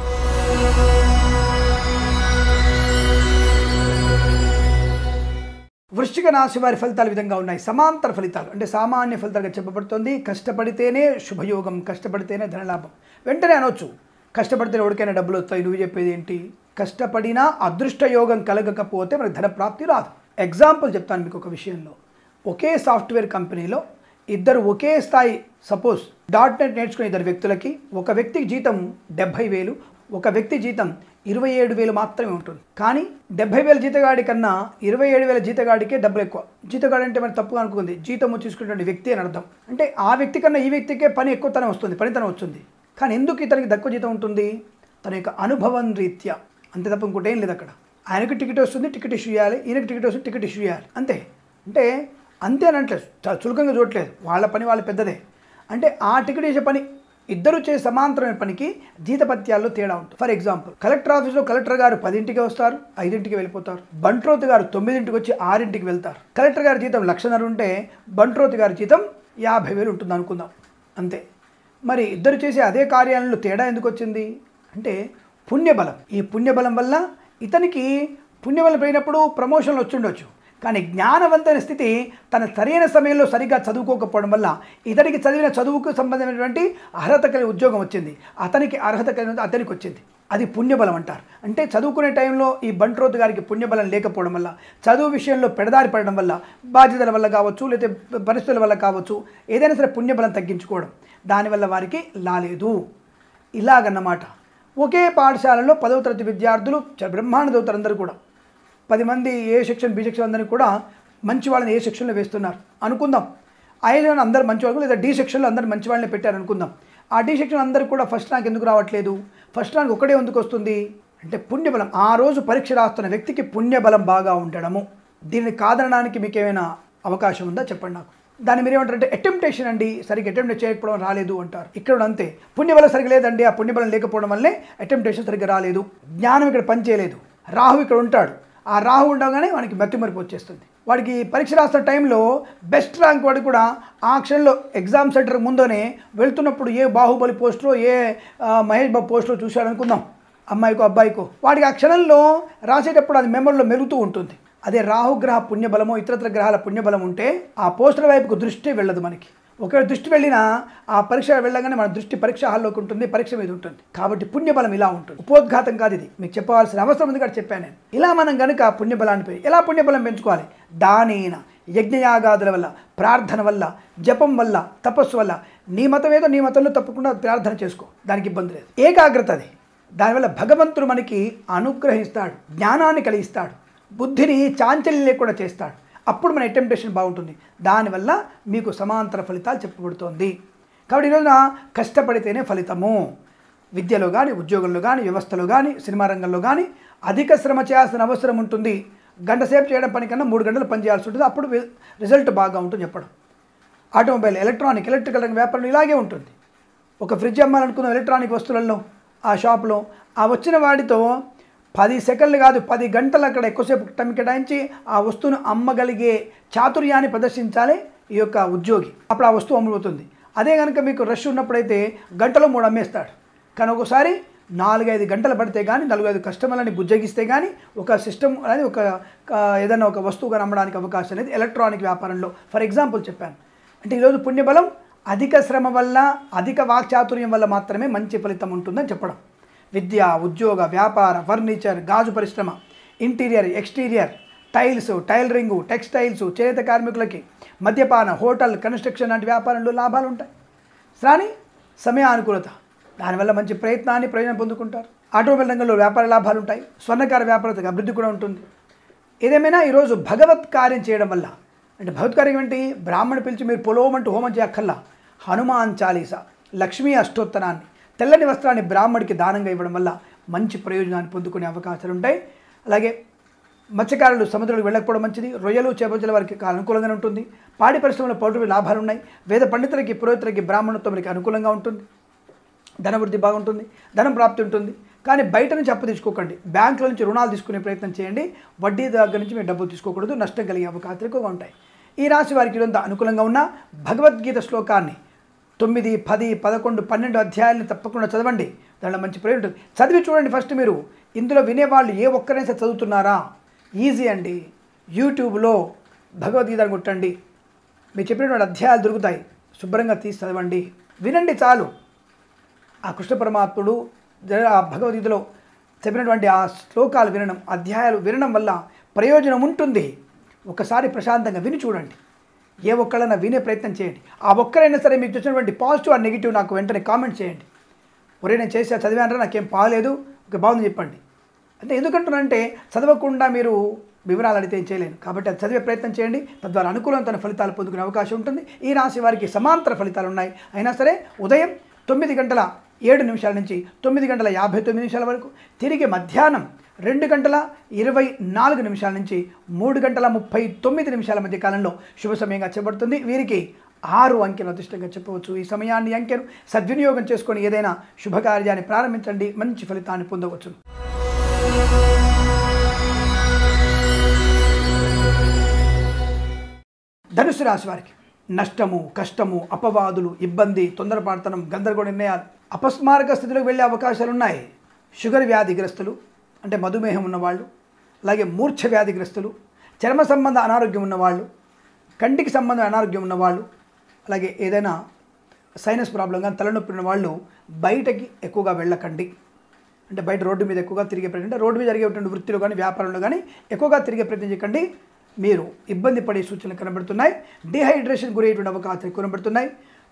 వృశ్చిక రాశి వారి ఫలితాలు ఈ విధంగా ఉన్నాయి సమాంతర ఫలితాలు అంటే సామాన్య ఫలితాలుగా చెప్పబడుతోంది కష్టపడితేనే శుభయోగం కష్టపడితేనే ధనలాభం వెంటనే అనొచ్చు కష్టపడితే ఎవరికైనా డబ్బులు వస్తాయి నువ్వు చెప్పేది ఏంటి కష్టపడినా అదృష్ట యోగం కలగకపోతే మనకు ధన ప్రాప్తి రాదు ఎగ్జాంపుల్ చెప్తాను మీకు ఒక విషయంలో ఒకే సాఫ్ట్వేర్ కంపెనీలో ఇద్దరు ఒకే స్థాయి సపోజ్ డాట్ నెట్ నేర్చుకునే ఇద్దరు వ్యక్తులకి ఒక వ్యక్తికి జీతం డెబ్భై వేలు ఒక వ్యక్తి జీతం ఇరవై ఏడు వేలు మాత్రమే ఉంటుంది కానీ డెబ్బై వేల జీతగాడి కన్నా ఇరవై ఏడు వేల జీతగాడికే డబ్బులు ఎక్కువ జీతగాడు అంటే మరి తప్పుగా అనుకుంది జీతం తీసుకునేటువంటి వ్యక్తి అని అర్థం అంటే ఆ వ్యక్తి కన్నా ఈ వ్యక్తికే పని ఎక్కువతనం వస్తుంది పనితనం వస్తుంది కానీ ఎందుకు ఇతనికి తక్కువ జీతం ఉంటుంది తన యొక్క అనుభవం రీత్యా అంతే తప్ప ఇంకోటి ఏం లేదు అక్కడ ఆయనకి టికెట్ వస్తుంది టికెట్ ఇష్యూ చేయాలి ఈయనకి టికెట్ వస్తుంది టికెట్ ఇష్యూ చేయాలి అంతే అంటే అంతే అని అంటలేదు చాలా చులకంగా చూడట్లేదు వాళ్ళ పని వాళ్ళ పెద్దదే అంటే ఆ టికెట్ చేసే పని ఇద్దరు చేసే సమాంతరమైన పనికి జీతపత్యాల్లో తేడా ఉంటుంది ఫర్ ఎగ్జాంపుల్ కలెక్టర్ ఆఫీస్లో కలెక్టర్ గారు పదింటికి వస్తారు ఐదింటికి వెళ్ళిపోతారు బంట్రోత్ గారు తొమ్మిదింటికి వచ్చి ఆరింటికి వెళ్తారు కలెక్టర్ గారి జీతం లక్షన్నర ఉంటే బంట్రోత్ గారి జీతం యాభై వేలు ఉంటుంది అనుకుందాం అంతే మరి ఇద్దరు చేసే అదే కార్యాలయంలో తేడా ఎందుకు వచ్చింది అంటే పుణ్యబలం ఈ పుణ్యబలం వల్ల ఇతనికి పుణ్యబలం పోయినప్పుడు ప్రమోషన్లు వచ్చుండొచ్చు కానీ జ్ఞానవంతమైన స్థితి తన సరైన సమయంలో సరిగ్గా చదువుకోకపోవడం వల్ల ఇతనికి చదివిన చదువుకు సంబంధమైనటువంటి అర్హత కలిగిన ఉద్యోగం వచ్చింది అతనికి అర్హత కలిగిన అతనికి వచ్చింది అది పుణ్యబలం అంటారు అంటే చదువుకునే టైంలో ఈ బంట్రోత్ గారికి పుణ్యబలం లేకపోవడం వల్ల చదువు విషయంలో పెడదారి పడడం వల్ల బాధ్యతల వల్ల కావచ్చు లేకపోతే పరిస్థితుల వల్ల కావచ్చు ఏదైనా సరే పుణ్యబలం తగ్గించుకోవడం దానివల్ల వారికి లాలేదు ఇలాగన్నమాట ఒకే పాఠశాలలో పదవ తరగతి విద్యార్థులు చాలా బ్రహ్మాండ చదువుతారు అందరూ కూడా పది మంది ఏ సెక్షన్ బి సెక్షన్ అందరినీ కూడా మంచి వాళ్ళని ఏ సెక్షన్లో వేస్తున్నారు అనుకుందాం ఐలో అందరు మంచి వాళ్ళు లేదా డి సెక్షన్లో అందరు మంచి వాళ్ళని పెట్టారు అనుకుందాం ఆ డి సెక్షన్ అందరూ కూడా ఫస్ట్ ర్యాంక్ ఎందుకు రావట్లేదు ఫస్ట్ ర్యాంక్ ఒకటే ఎందుకు వస్తుంది అంటే పుణ్యబలం ఆ రోజు పరీక్ష రాస్తున్న వ్యక్తికి పుణ్యబలం బాగా ఉండడము దీన్ని కాదనడానికి మీకు ఏమైనా అవకాశం ఉందా చెప్పండి నాకు దాన్ని మీరు ఏమంటారంటే అటెంప్టేషన్ అండి సరిగ్గా అటెంప్ట్ చేయకపోవడం రాలేదు అంటారు ఇక్కడ కూడా అంతే పుణ్యబలం సరిగ్గా లేదండి ఆ పుణ్యబలం లేకపోవడం వల్లే అటెంప్టేషన్ సరిగ్గా రాలేదు జ్ఞానం ఇక్కడ పనిచేయలేదు రాహు ఇక్కడ ఉంటాడు ఆ రాహు ఉండగానే వానికి మతిమరుపు వచ్చేస్తుంది వాడికి పరీక్ష రాస్తున్న టైంలో బెస్ట్ ర్యాంక్ వాడు కూడా ఆ క్షణంలో ఎగ్జామ్ సెంటర్ ముందనే వెళ్తున్నప్పుడు ఏ బాహుబలి పోస్ట్లో ఏ ఆ, మహేష్ బాబు పోస్ట్లో చూశాడు అనుకుందాం అమ్మాయికో అబ్బాయికో వాడికి ఆ క్షణంలో రాసేటప్పుడు అది మెమరీలో మెరుగుతూ ఉంటుంది అదే రాహుగ్రహ పుణ్యబలమో ఇతరత్ర గ్రహాల పుణ్యబలం ఉంటే ఆ పోస్టర్ వైపుకు దృష్టి వెళ్ళదు మనకి ఒకవేళ దృష్టి వెళ్ళినా ఆ పరీక్ష వెళ్ళగానే మన దృష్టి పరీక్ష హాల్లోకి ఉంటుంది పరీక్ష మీద ఉంటుంది కాబట్టి పుణ్యబలం ఇలా ఉంటుంది ఉపోద్ఘాతం కాదు ఇది మీకు చెప్పవలసిన అవసరం ఉంది కాబట్టి చెప్పాను నేను ఇలా మనం కనుక పుణ్యబలాన్ని పె- ఎలా పుణ్యబలం పెంచుకోవాలి దానిన యజ్ఞయాగాదుల వల్ల ప్రార్థన వల్ల జపం వల్ల తపస్సు వల్ల నీ మతం ఏదో నీ మతంలో తప్పకుండా ప్రార్థన చేసుకో దానికి ఇబ్బంది లేదు ఏకాగ్రత అది దానివల్ల భగవంతుడు మనకి అనుగ్రహిస్తాడు జ్ఞానాన్ని కలిగిస్తాడు బుద్ధిని చాంచల్యం లేకుండా చేస్తాడు అప్పుడు మన అటెంప్టేషన్ బాగుంటుంది దానివల్ల మీకు సమాంతర ఫలితాలు చెప్పబడుతోంది కాబట్టి ఈ రోజున కష్టపడితేనే ఫలితము విద్యలో కానీ ఉద్యోగంలో కానీ వ్యవస్థలో కానీ సినిమా రంగంలో కానీ అధిక శ్రమ చేయాల్సిన అవసరం ఉంటుంది గంట సేపు చేయడం పని కన్నా మూడు గంటలు పని చేయాల్సి ఉంటుంది అప్పుడు వి- రిజల్ట్ బాగా ఉంటుంది చెప్పడం ఆటోమొబైల్ ఎలక్ట్రానిక్ ఎలక్ట్రికల్ రంగ వ్యాపారంలో ఇలాగే ఉంటుంది ఒక ఫ్రిడ్జ్ అమ్మాలనుకున్న ఎలక్ట్రానిక్ వస్తువులలో ఆ షాప్లో ఆ వచ్చిన వాడితో పది సెకండ్లు కాదు పది గంటలు అక్కడ ఎక్కువసేపు టైం కేటాయించి ఆ వస్తువును అమ్మగలిగే చాతుర్యాన్ని ప్రదర్శించాలి ఈ యొక్క ఉద్యోగి అప్పుడు ఆ వస్తువు అమ్ముడుపోతుంది అదే కనుక మీకు రష్ ఉన్నప్పుడైతే గంటలో మూడు అమ్మేస్తాడు కానీ ఒకసారి నాలుగైదు గంటలు పడితే కానీ నాలుగైదు కస్టమర్లని బుజ్జగిస్తే కానీ ఒక సిస్టమ్ అనేది ఒక ఆ, ఏదైనా ఒక వస్తువుగా నమ్మడానికి అవకాశం అనేది ఎలక్ట్రానిక్ వ్యాపారంలో ఫర్ ఎగ్జాంపుల్ చెప్పాను అంటే ఈరోజు పుణ్యబలం అధిక శ్రమ వల్ల అధిక వాక్చాతుర్యం వల్ల మాత్రమే మంచి ఫలితం ఉంటుందని చెప్పడం విద్య ఉద్యోగ వ్యాపార ఫర్నిచర్ గాజు పరిశ్రమ interior exterior tiles tailoring textiles చేనేత కార్మికులకి మద్యపాన హోటల్ కన్స్ట్రక్షన్ లాంటి వ్యాపారంలో లాభాలు ఉంటాయి శ్రాని సమయానుకూలత దానివల్ల మంచి ప్రయత్నాన్ని ప్రయోజనం పొందుకుంటారు ఆటోమొబైల్ రంగంలో వ్యాపార లాభాలు ఉంటాయి స్వర్ణకార వ్యాపారతకు అభివృద్ధి కూడా ఉంటుంది ఏదేమైనా ఈరోజు భగవత్ కార్యం చేయడం వల్ల అంటే భగవత్ కార్యం ఏంటి బ్రాహ్మణ పిలిచి మీరు పొలోమంటూ హోమం చేయక్కల్లా హనుమాన్ చాలీస లక్ష్మీ అష్టోత్తరాన్ని తెల్లని వస్త్రాన్ని బ్రాహ్మడికి దానంగా ఇవ్వడం వల్ల మంచి ప్రయోజనాన్ని పొందుకునే అవకాశాలు ఉంటాయి అలాగే మత్స్యకారులు సముద్రాలకు వెళ్ళకపోవడం మంచిది రొయ్యలు చేపల వారికి అనుకూలంగానే ఉంటుంది పాడి పరిశ్రమలో పౌరులు లాభాలు ఉన్నాయి వేద పండితులకి పురోహితులకి బ్రాహ్మణత్వానికి అనుకూలంగా ఉంటుంది ధనవృద్ధి బాగుంటుంది ధనం ప్రాప్తి ఉంటుంది కానీ బయట నుంచి అప్పు తీసుకోకండి బ్యాంకుల నుంచి రుణాలు తీసుకునే ప్రయత్నం చేయండి వడ్డీ దగ్గర నుంచి మీరు డబ్బు తీసుకోకూడదు నష్టం కలిగే అవకాశాలు ఎక్కువగా ఉంటాయి ఈ రాశి వారికి ఇదంతా అనుకూలంగా ఉన్న భగవద్గీత శ్లోకాన్ని తొమ్మిది పది పదకొండు పన్నెండు అధ్యాయాలను తప్పకుండా చదవండి దానిలో మంచి ప్రయోజనం ఉంటుంది చదివి చూడండి ఫస్ట్ మీరు ఇందులో వినేవాళ్ళు ఏ ఒక్కరైనా సరే చదువుతున్నారా ఈజీ అండి యూట్యూబ్లో భగవద్గీతను కొట్టండి మీరు చెప్పినటువంటి అధ్యాయాలు దొరుకుతాయి శుభ్రంగా తీసి చదవండి వినండి చాలు ఆ కృష్ణ పరమాత్ముడు జ- ఆ భగవద్గీతలో చెప్పినటువంటి ఆ శ్లోకాలు వినడం అధ్యాయాలు వినడం వల్ల ప్రయోజనం ఉంటుంది ఒకసారి ప్రశాంతంగా విని చూడండి ఏ ఒక్కళ్ళైనా వినే ప్రయత్నం చేయండి ఆ ఒక్కరైనా సరే మీకు వచ్చినటువంటి పాజిటివ్ ఆ నెగిటివ్ నాకు వెంటనే కామెంట్ చేయండి ఒరే నేను చేసా చదివానరా నాకేం బాగలేదు ఒక బాగుంది చెప్పండి అంటే ఎందుకంటున్నానంటే చదవకుండా మీరు వివరాలు అడిగితే ఏం చేయలేను కాబట్టి అది చదివే ప్రయత్నం చేయండి తద్వారా అనుకూలమైన ఫలితాలు పొందుకునే అవకాశం ఉంటుంది ఈ రాశి వారికి సమాంతర ఫలితాలు ఉన్నాయి అయినా సరే ఉదయం తొమ్మిది గంటల ఏడు నిమిషాల నుంచి తొమ్మిది గంటల యాభై తొమ్మిది నిమిషాల వరకు తిరిగి మధ్యాహ్నం రెండు గంటల ఇరవై నాలుగు నిమిషాల నుంచి మూడు గంటల ముప్పై తొమ్మిది నిమిషాల మధ్య కాలంలో శుభ సమయంగా చెప్పబడుతుంది వీరికి ఆరు అంకెలు అదృష్టంగా చెప్పవచ్చు ఈ సమయాన్ని ఈ అంకెను సద్వినియోగం చేసుకొని ఏదైనా శుభకార్యాన్ని ప్రారంభించండి మంచి ఫలితాన్ని పొందవచ్చు ధనుసు రాశి వారికి నష్టము కష్టము అపవాదులు ఇబ్బంది తొందరపాటుతనం గందరగోళ నిర్ణయాలు అపస్మారక స్థితిలోకి వెళ్ళే అవకాశాలు ఉన్నాయి షుగర్ వ్యాధిగ్రస్తులు అంటే మధుమేహం ఉన్నవాళ్ళు అలాగే మూర్ఛ వ్యాధిగ్రస్తులు చర్మ సంబంధ అనారోగ్యం ఉన్నవాళ్ళు కంటికి సంబంధం అనారోగ్యం ఉన్నవాళ్ళు అలాగే ఏదైనా సైనస్ ప్రాబ్లం కానీ తలనొప్పి ఉన్న వాళ్ళు బయటకి ఎక్కువగా వెళ్ళకండి అంటే బయట రోడ్డు మీద ఎక్కువగా తిరిగే ప్రయత్నం అంటే రోడ్డు మీద జరిగేటువంటి వృత్తిలో కానీ వ్యాపారంలో కానీ ఎక్కువగా తిరిగే ప్రయత్నం చేయకండి మీరు ఇబ్బంది పడే సూచనలు కనబడుతున్నాయి డిహైడ్రేషన్ గురయ్యేటువంటి అవకాశాలు కనబడుతున్నాయి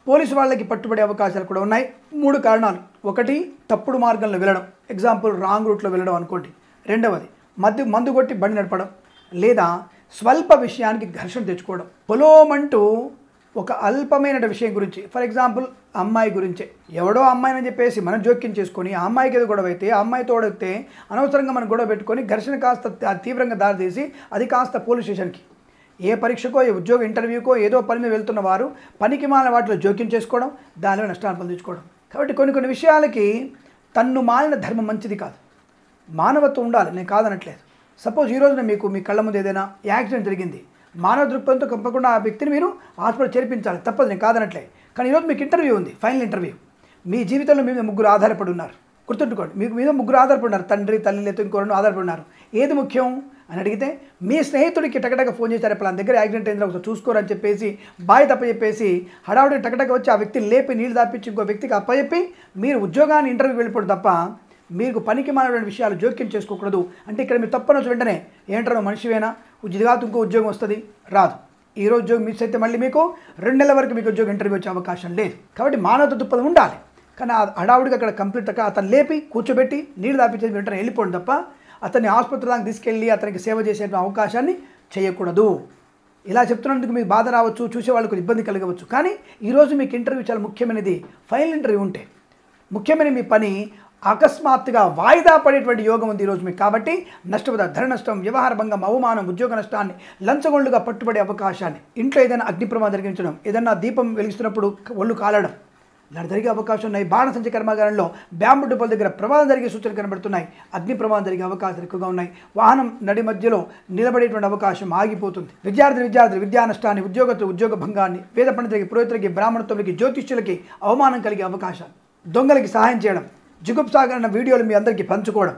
పోలీసు వాళ్ళకి పట్టుబడే అవకాశాలు కూడా ఉన్నాయి మూడు కారణాలు ఒకటి తప్పుడు మార్గంలో వెళ్ళడం ఎగ్జాంపుల్ రాంగ్ రూట్లో వెళ్ళడం అనుకోండి రెండవది మద్దు మందు కొట్టి బండి నడపడం లేదా స్వల్ప విషయానికి ఘర్షణ తెచ్చుకోవడం పొలోమంటూ ఒక అల్పమైన విషయం గురించి ఫర్ ఎగ్జాంపుల్ అమ్మాయి గురించే ఎవడో అమ్మాయిని చెప్పేసి మనం జోక్యం చేసుకొని ఆ అమ్మాయికి ఏదో గొడవ అయితే ఆ అమ్మాయి తోడైతే అనవసరంగా మనం గొడవ పెట్టుకొని ఘర్షణ కాస్త త- తీవ్రంగా దారితీసి అది కాస్త పోలీస్ స్టేషన్కి ఏ పరీక్షకో ఏ ఉద్యోగ ఇంటర్వ్యూకో ఏదో పని మీద వెళ్తున్న వారు పనికి మాలిన వాటిలో జోక్యం చేసుకోవడం దానిలో నష్టాలు పొందించుకోవడం కాబట్టి కొన్ని కొన్ని విషయాలకి తన్ను మాలిన ధర్మం మంచిది కాదు మానవత్వం ఉండాలి నేను కాదనట్లేదు సపోజ్ ఈ రోజున మీకు మీ కళ్ళ ముందు ఏదైనా యాక్సిడెంట్ జరిగింది మానవ దృక్పథంతో తప్పకుండా ఆ వ్యక్తిని మీరు హాస్పిటల్ చేర్పించాలి తప్పదు నేను కాదనట్లే కానీ ఈరోజు మీకు ఇంటర్వ్యూ ఉంది ఫైనల్ ఇంటర్వ్యూ మీ జీవితంలో మీ మీద ముగ్గురు ఆధారపడి ఉన్నారు గుర్తుంచుకోండి మీకు మీద ముగ్గురు ఆధారపడి ఉన్నారు తండ్రి తల్లి లేదా ఇంకోరు ఆధారపడి ఉన్నారు ఏది ముఖ్యం అని అడిగితే మీ స్నేహితుడికి టకటక ఫోన్ చేశారు పలానా దగ్గర యాక్సిడెంట్ అయింది ఒకసారి చూసుకోరని చెప్పేసి బాయ్ తప్ప చెప్పేసి హడావుడి టకటక వచ్చి ఆ వ్యక్తిని లేపి నీళ్ళు దాపించి ఇంకో వ్యక్తికి అప్పచెప్పి మీరు ఉద్యోగాన్ని ఇంటర్వ్యూ వెళ్ళిపోవడం తప్ప మీకు పనికి మానటువంటి విషయాలు జోక్యం చేసుకోకూడదు అంటే ఇక్కడ మీరు తప్పనొచ్చు వెంటనే ఏంటారు మనిషివేనా ఇది కాదు ఇంకో ఉద్యోగం వస్తుంది రాదు ఈ రోజు ఉద్యోగం మిస్ అయితే మళ్ళీ మీకు రెండు నెలల వరకు మీకు ఉద్యోగం ఇంటర్వ్యూ వచ్చే అవకాశం లేదు కాబట్టి మానవత దృక్పథం ఉండాలి కానీ ఆ హడావుడిగా అక్కడ కంప్లీట్ అక్క అతను లేపి కూర్చోబెట్టి నీళ్ళు దాపించేది వెంటనే వెళ్ళిపోవడం తప్ప అతన్ని ఆసుపత్రి దాకా తీసుకెళ్ళి అతనికి సేవ చేసే అవకాశాన్ని చేయకూడదు ఇలా చెప్తున్నందుకు మీకు బాధ రావచ్చు చూసే వాళ్ళకు ఇబ్బంది కలగవచ్చు కానీ ఈరోజు మీకు ఇంటర్వ్యూ చాలా ముఖ్యమైనది ఫైనల్ ఇంటర్వ్యూ ఉంటే ముఖ్యమైన మీ పని అకస్మాత్తుగా వాయిదా పడేటువంటి యోగం ఉంది ఈరోజు మీకు కాబట్టి నష్టపోతారు ధర నష్టం వ్యవహార భంగం అవమానం ఉద్యోగ నష్టాన్ని లంచగొండుగా పట్టుబడే అవకాశాన్ని ఇంట్లో ఏదైనా అగ్ని ప్రమాదం జరిగించడం ఏదైనా దీపం వెలిగిస్తున్నప్పుడు ఒళ్ళు కాలడం ఇలా జరిగే అవకాశం ఉన్నాయి బాణసంచ కర్మాగారంలో బ్యాంబు డిపోల దగ్గర ప్రమాదం జరిగే సూచనలు కనబడుతున్నాయి అగ్ని ప్రమాదం జరిగే అవకాశాలు ఎక్కువగా ఉన్నాయి వాహనం నడి మధ్యలో నిలబడేటువంటి అవకాశం ఆగిపోతుంది విద్యార్థి విద్యార్థులు విద్యా నష్టాన్ని ఉద్యోగతులు ఉద్యోగ భంగాన్ని వేద పండితులకి పురోహితులకి బ్రాహ్మణత్వులకి జ్యోతిష్యులకి అవమానం కలిగే అవకాశాలు దొంగలకి సహాయం చేయడం జుగుప్సాగరణ వీడియోలు మీ అందరికీ పంచుకోవడం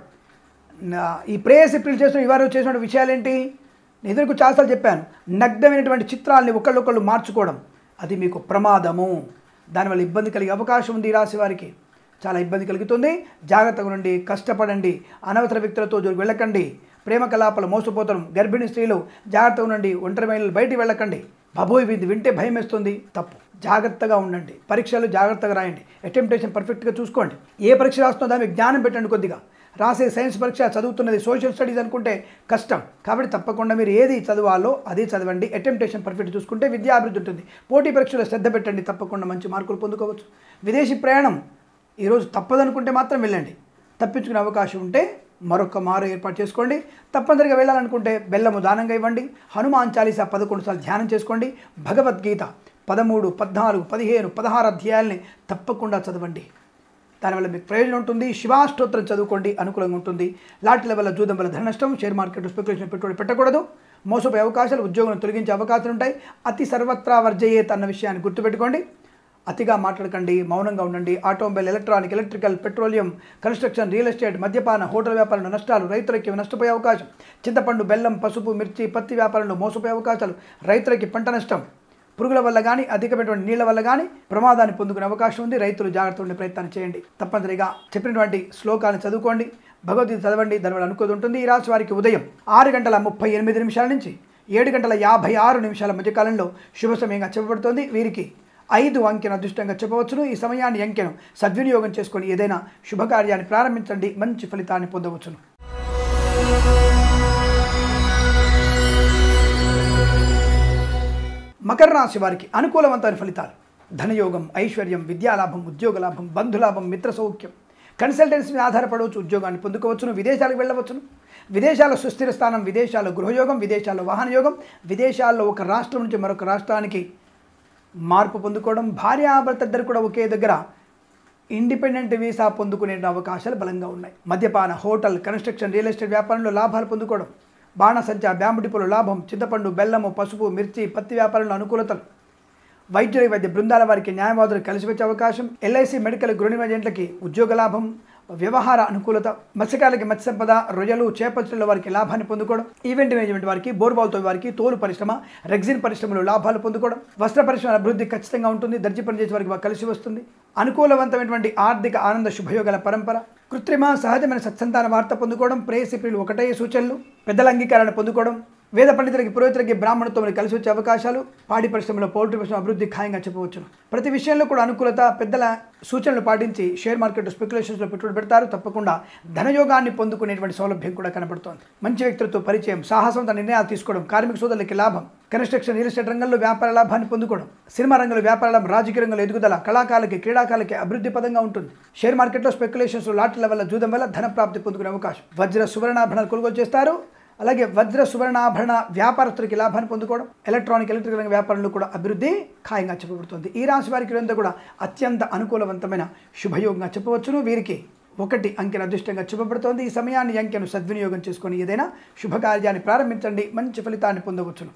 నా- ఈ ప్రేయస్ ఏప్రిల్ చేసిన ఇవారు చేసిన విషయాలేంటి నేను ఎదురుకు చాలాసార్లు చెప్పాను నగ్నమైనటువంటి చిత్రాల్ని ఒకళ్ళొకళ్ళు మార్చుకోవడం అది మీకు ప్రమాదము దానివల్ల ఇబ్బంది కలిగే అవకాశం ఉంది ఈ రాశి వారికి చాలా ఇబ్బంది కలుగుతుంది జాగ్రత్తగా ఉండండి కష్టపడండి అనవసర వ్యక్తులతో జోలికి వెళ్ళకండి ప్రేమ కలాపాలు మోసపోతారు గర్భిణీ స్త్రీలు జాగ్రత్తగా ఉండండి ఒంటరి మహిళలు బయటికి వెళ్ళకండి బాబోయ్ ఇది వింటే భయం వేస్తుంది తప్పు జాగ్రత్తగా ఉండండి పరీక్షలు జాగ్రత్తగా రాయండి అటెంప్టేషన్ పర్ఫెక్ట్గా చూసుకోండి ఏ పరీక్ష రాస్తుందో దానికి జ్ఞానం పెట్టండి కొద్దిగా రాసే సైన్స్ పరీక్ష చదువుతున్నది సోషల్ స్టడీస్ అనుకుంటే కష్టం కాబట్టి తప్పకుండా మీరు ఏది చదవాలో అదే చదవండి అటెంప్టేషన్ పర్ఫెక్ట్ చూసుకుంటే విద్యా అభివృద్ధి ఉంటుంది పోటీ పరీక్షలో శ్రద్ధ పెట్టండి తప్పకుండా మంచి మార్కులు పొందుకోవచ్చు విదేశీ ప్రయాణం ఈరోజు తప్పదనుకుంటే మాత్రం వెళ్ళండి తప్పించుకునే అవకాశం ఉంటే మరొక మారు ఏర్పాటు చేసుకోండి తప్పనిసరిగా వెళ్ళాలనుకుంటే బెల్లము దానంగా ఇవ్వండి హనుమాన్ చాలీసా పదకొండు సార్లు ధ్యానం చేసుకోండి భగవద్గీత పదమూడు పద్నాలుగు పదిహేను పదహారు అధ్యాయాల్ని తప్పకుండా చదవండి దానివల్ల మీకు ప్రయోజనం ఉంటుంది శివాష్టోత్రం చదువుకోండి అనుకూలంగా ఉంటుంది లాటరీల వల్ల జూదం వల్ల ధన నష్టం షేర్ మార్కెట్ స్పెక్యులేషన్ పెట్టుబడి పెట్టకూడదు మోసపోయే అవకాశాలు ఉద్యోగులను తొలగించే అవకాశాలు ఉంటాయి అతి సర్వత్రా వర్జయేత్ అన్న విషయాన్ని గుర్తుపెట్టుకోండి అతిగా మాట్లాడకండి మౌనంగా ఉండండి automobile electronic electrical petroleum construction real estate మద్యపాన హోటల్ వ్యాపారంలో నష్టాలు రైతులకి నష్టపోయే అవకాశం చింతపండు బెల్లం పసుపు మిర్చి పత్తి వ్యాపారంలో మోసపోయే అవకాశాలు రైతులకి పంట నష్టం పురుగుల వల్ల కానీ అధికమైనటువంటి నీళ్ల వల్ల కానీ ప్రమాదాన్ని పొందుకునే అవకాశం ఉంది రైతులు జాగ్రత్త ఉండే ప్రయత్నం చేయండి తప్పనిసరిగా చెప్పినటువంటి శ్లోకాన్ని చదువుకోండి భగవద్గీత చదవండి దానివల్ల అనుకూల ఉంటుంది ఈ రాశి వారికి ఉదయం ఆరు గంటల ముప్పై ఎనిమిది నిమిషాల నుంచి ఏడు గంటల యాభై ఆరు నిమిషాల మధ్యకాలంలో శుభ సమయంగా చెప్పబడుతోంది వీరికి ఐదు అంకెను అదృష్టంగా చెప్పవచ్చును ఈ సమయాన్ని అంకెను సద్వినియోగం చేసుకొని ఏదైనా శుభకార్యాన్ని ప్రారంభించండి మంచి ఫలితాన్ని పొందవచ్చును మకర రాశి వారికి అనుకూలవంతమైన ఫలితాలు ధనయోగం ఐశ్వర్యం విద్యాలాభం ఉద్యోగ లాభం బంధులాభం మిత్ర సౌఖ్యం కన్సల్టెన్సీ మీద ఆధారపడవచ్చు ఉద్యోగాన్ని పొందుకోవచ్చును విదేశాలకు వెళ్ళవచ్చును విదేశాల సుస్థిర స్థానం విదేశాల్లో గృహయోగం విదేశాల్లో వాహన యోగం విదేశాల్లో ఒక రాష్ట్రం నుంచి మరొక రాష్ట్రానికి మార్పు పొందుకోవడం భార్యాభర్త ఇద్దరు కూడా ఒకే దగ్గర ఇండిపెండెంట్ వీసా పొందుకునే అవకాశాలు బలంగా ఉన్నాయి మద్యపాన హోటల్ కన్స్ట్రక్షన్ రియల్ ఎస్టేట్ వ్యాపారంలో లాభాలు పొందుకోవడం బాణసంచ బ్యాంబు డిపోలో లాభం చింతపండు బెల్లము పసుపు మిర్చి పత్తి వ్యాపారంలో అనుకూలతలు వైద్యుల వైద్య బృందాల వారికి న్యాయవాదులు కలిసి వచ్చే అవకాశం ఎల్ఐసి మెడికల్ గృహ ఏజెంట్లకి ఉద్యోగ లాభం వ్యవహార అనుకూలత మత్స్యకారులకి మత్స్య సంపద రొయ్యలు చేపల వారికి లాభాన్ని పొందుకోవడం ఈవెంట్ మేనేజ్మెంట్ వారికి బోర్బాల్తో వారికి తోలు పరిశ్రమ రెగ్జిన్ పరిశ్రమలో లాభాలు పొందుకోవడం వస్త్ర పరిశ్రమ అభివృద్ధి ఖచ్చితంగా ఉంటుంది దర్జీ పనిచేసే వారికి బాగా కలిసి వస్తుంది అనుకూలవంతమైనటువంటి ఆర్థిక ఆనంద శుభయోగాల పరంపర కృత్రిమ సహజమైన సత్సంతాన వార్త పొందుకోవడం ప్రేయసిప్రియులు ఒకటే సూచనలు పెద్దల అంగీకారాన్ని పొందుకోవడం వేద పండితులకి పురోహితులకి బ్రాహ్మణత్వం కలిసి వచ్చే అవకాశాలు పాడి పరిశ్రమలో పౌల్ట్రీ పరిశ్రమ అభివృద్ధి ఖాయంగా చెప్పవచ్చును ప్రతి విషయంలో కూడా అనుకూలత పెద్దల సూచనలు పాటించి షేర్ మార్కెట్ స్పెక్యులేషన్స్లో పెట్టుబడి పెడతారు తప్పకుండా ధనయోగాన్ని పొందుకునేటువంటి సౌలభ్యం కూడా కనబడుతోంది మంచి వ్యక్తులతో పరిచయం సాహసంతో నిర్ణయాలు తీసుకోవడం కార్మిక సోదరులకి లాభం కన్స్ట్రక్షన్ రియల్ ఎస్టేట్ రంగంలో వ్యాపార లాభాన్ని పొందుకోవడం సినిమా రంగంలో వ్యాపార లాభం రాజకీయ రంగంలో ఎదుగుదల కళాకారులకి క్రీడాకారులకి అభివృద్ధి పదంగా ఉంటుంది షేర్ మార్కెట్లో స్పెక్యులేషన్స్ లాట్ల వల్ల జూదం వల్ల ధన ప్రాప్తి పొందుకునే అవకాశం వజ్ర సువర్ణాభరణాలు కొనుగోలు చేస్తారు అలాగే వజ్ర సువర్ణాభరణ వ్యాపారస్తులకి లాభాన్ని పొందుకోవడం ఎలక్ట్రానిక్ ఎలక్ట్రికల్ రంగ వ్యాపారంలో కూడా అభివృద్ధి ఖాయంగా చెప్పబడుతుంది ఈ రాశి వారికి అంతా కూడా అత్యంత అనుకూలవంతమైన శుభయోగంగా చెప్పవచ్చును వీరికి ఒకటి అంకెను అదృష్టంగా చూపబడుతోంది ఈ సమయాన్ని ఈ అంకెను సద్వినియోగం చేసుకొని ఏదైనా శుభకార్యాన్ని ప్రారంభించండి మంచి ఫలితాన్ని పొందవచ్చును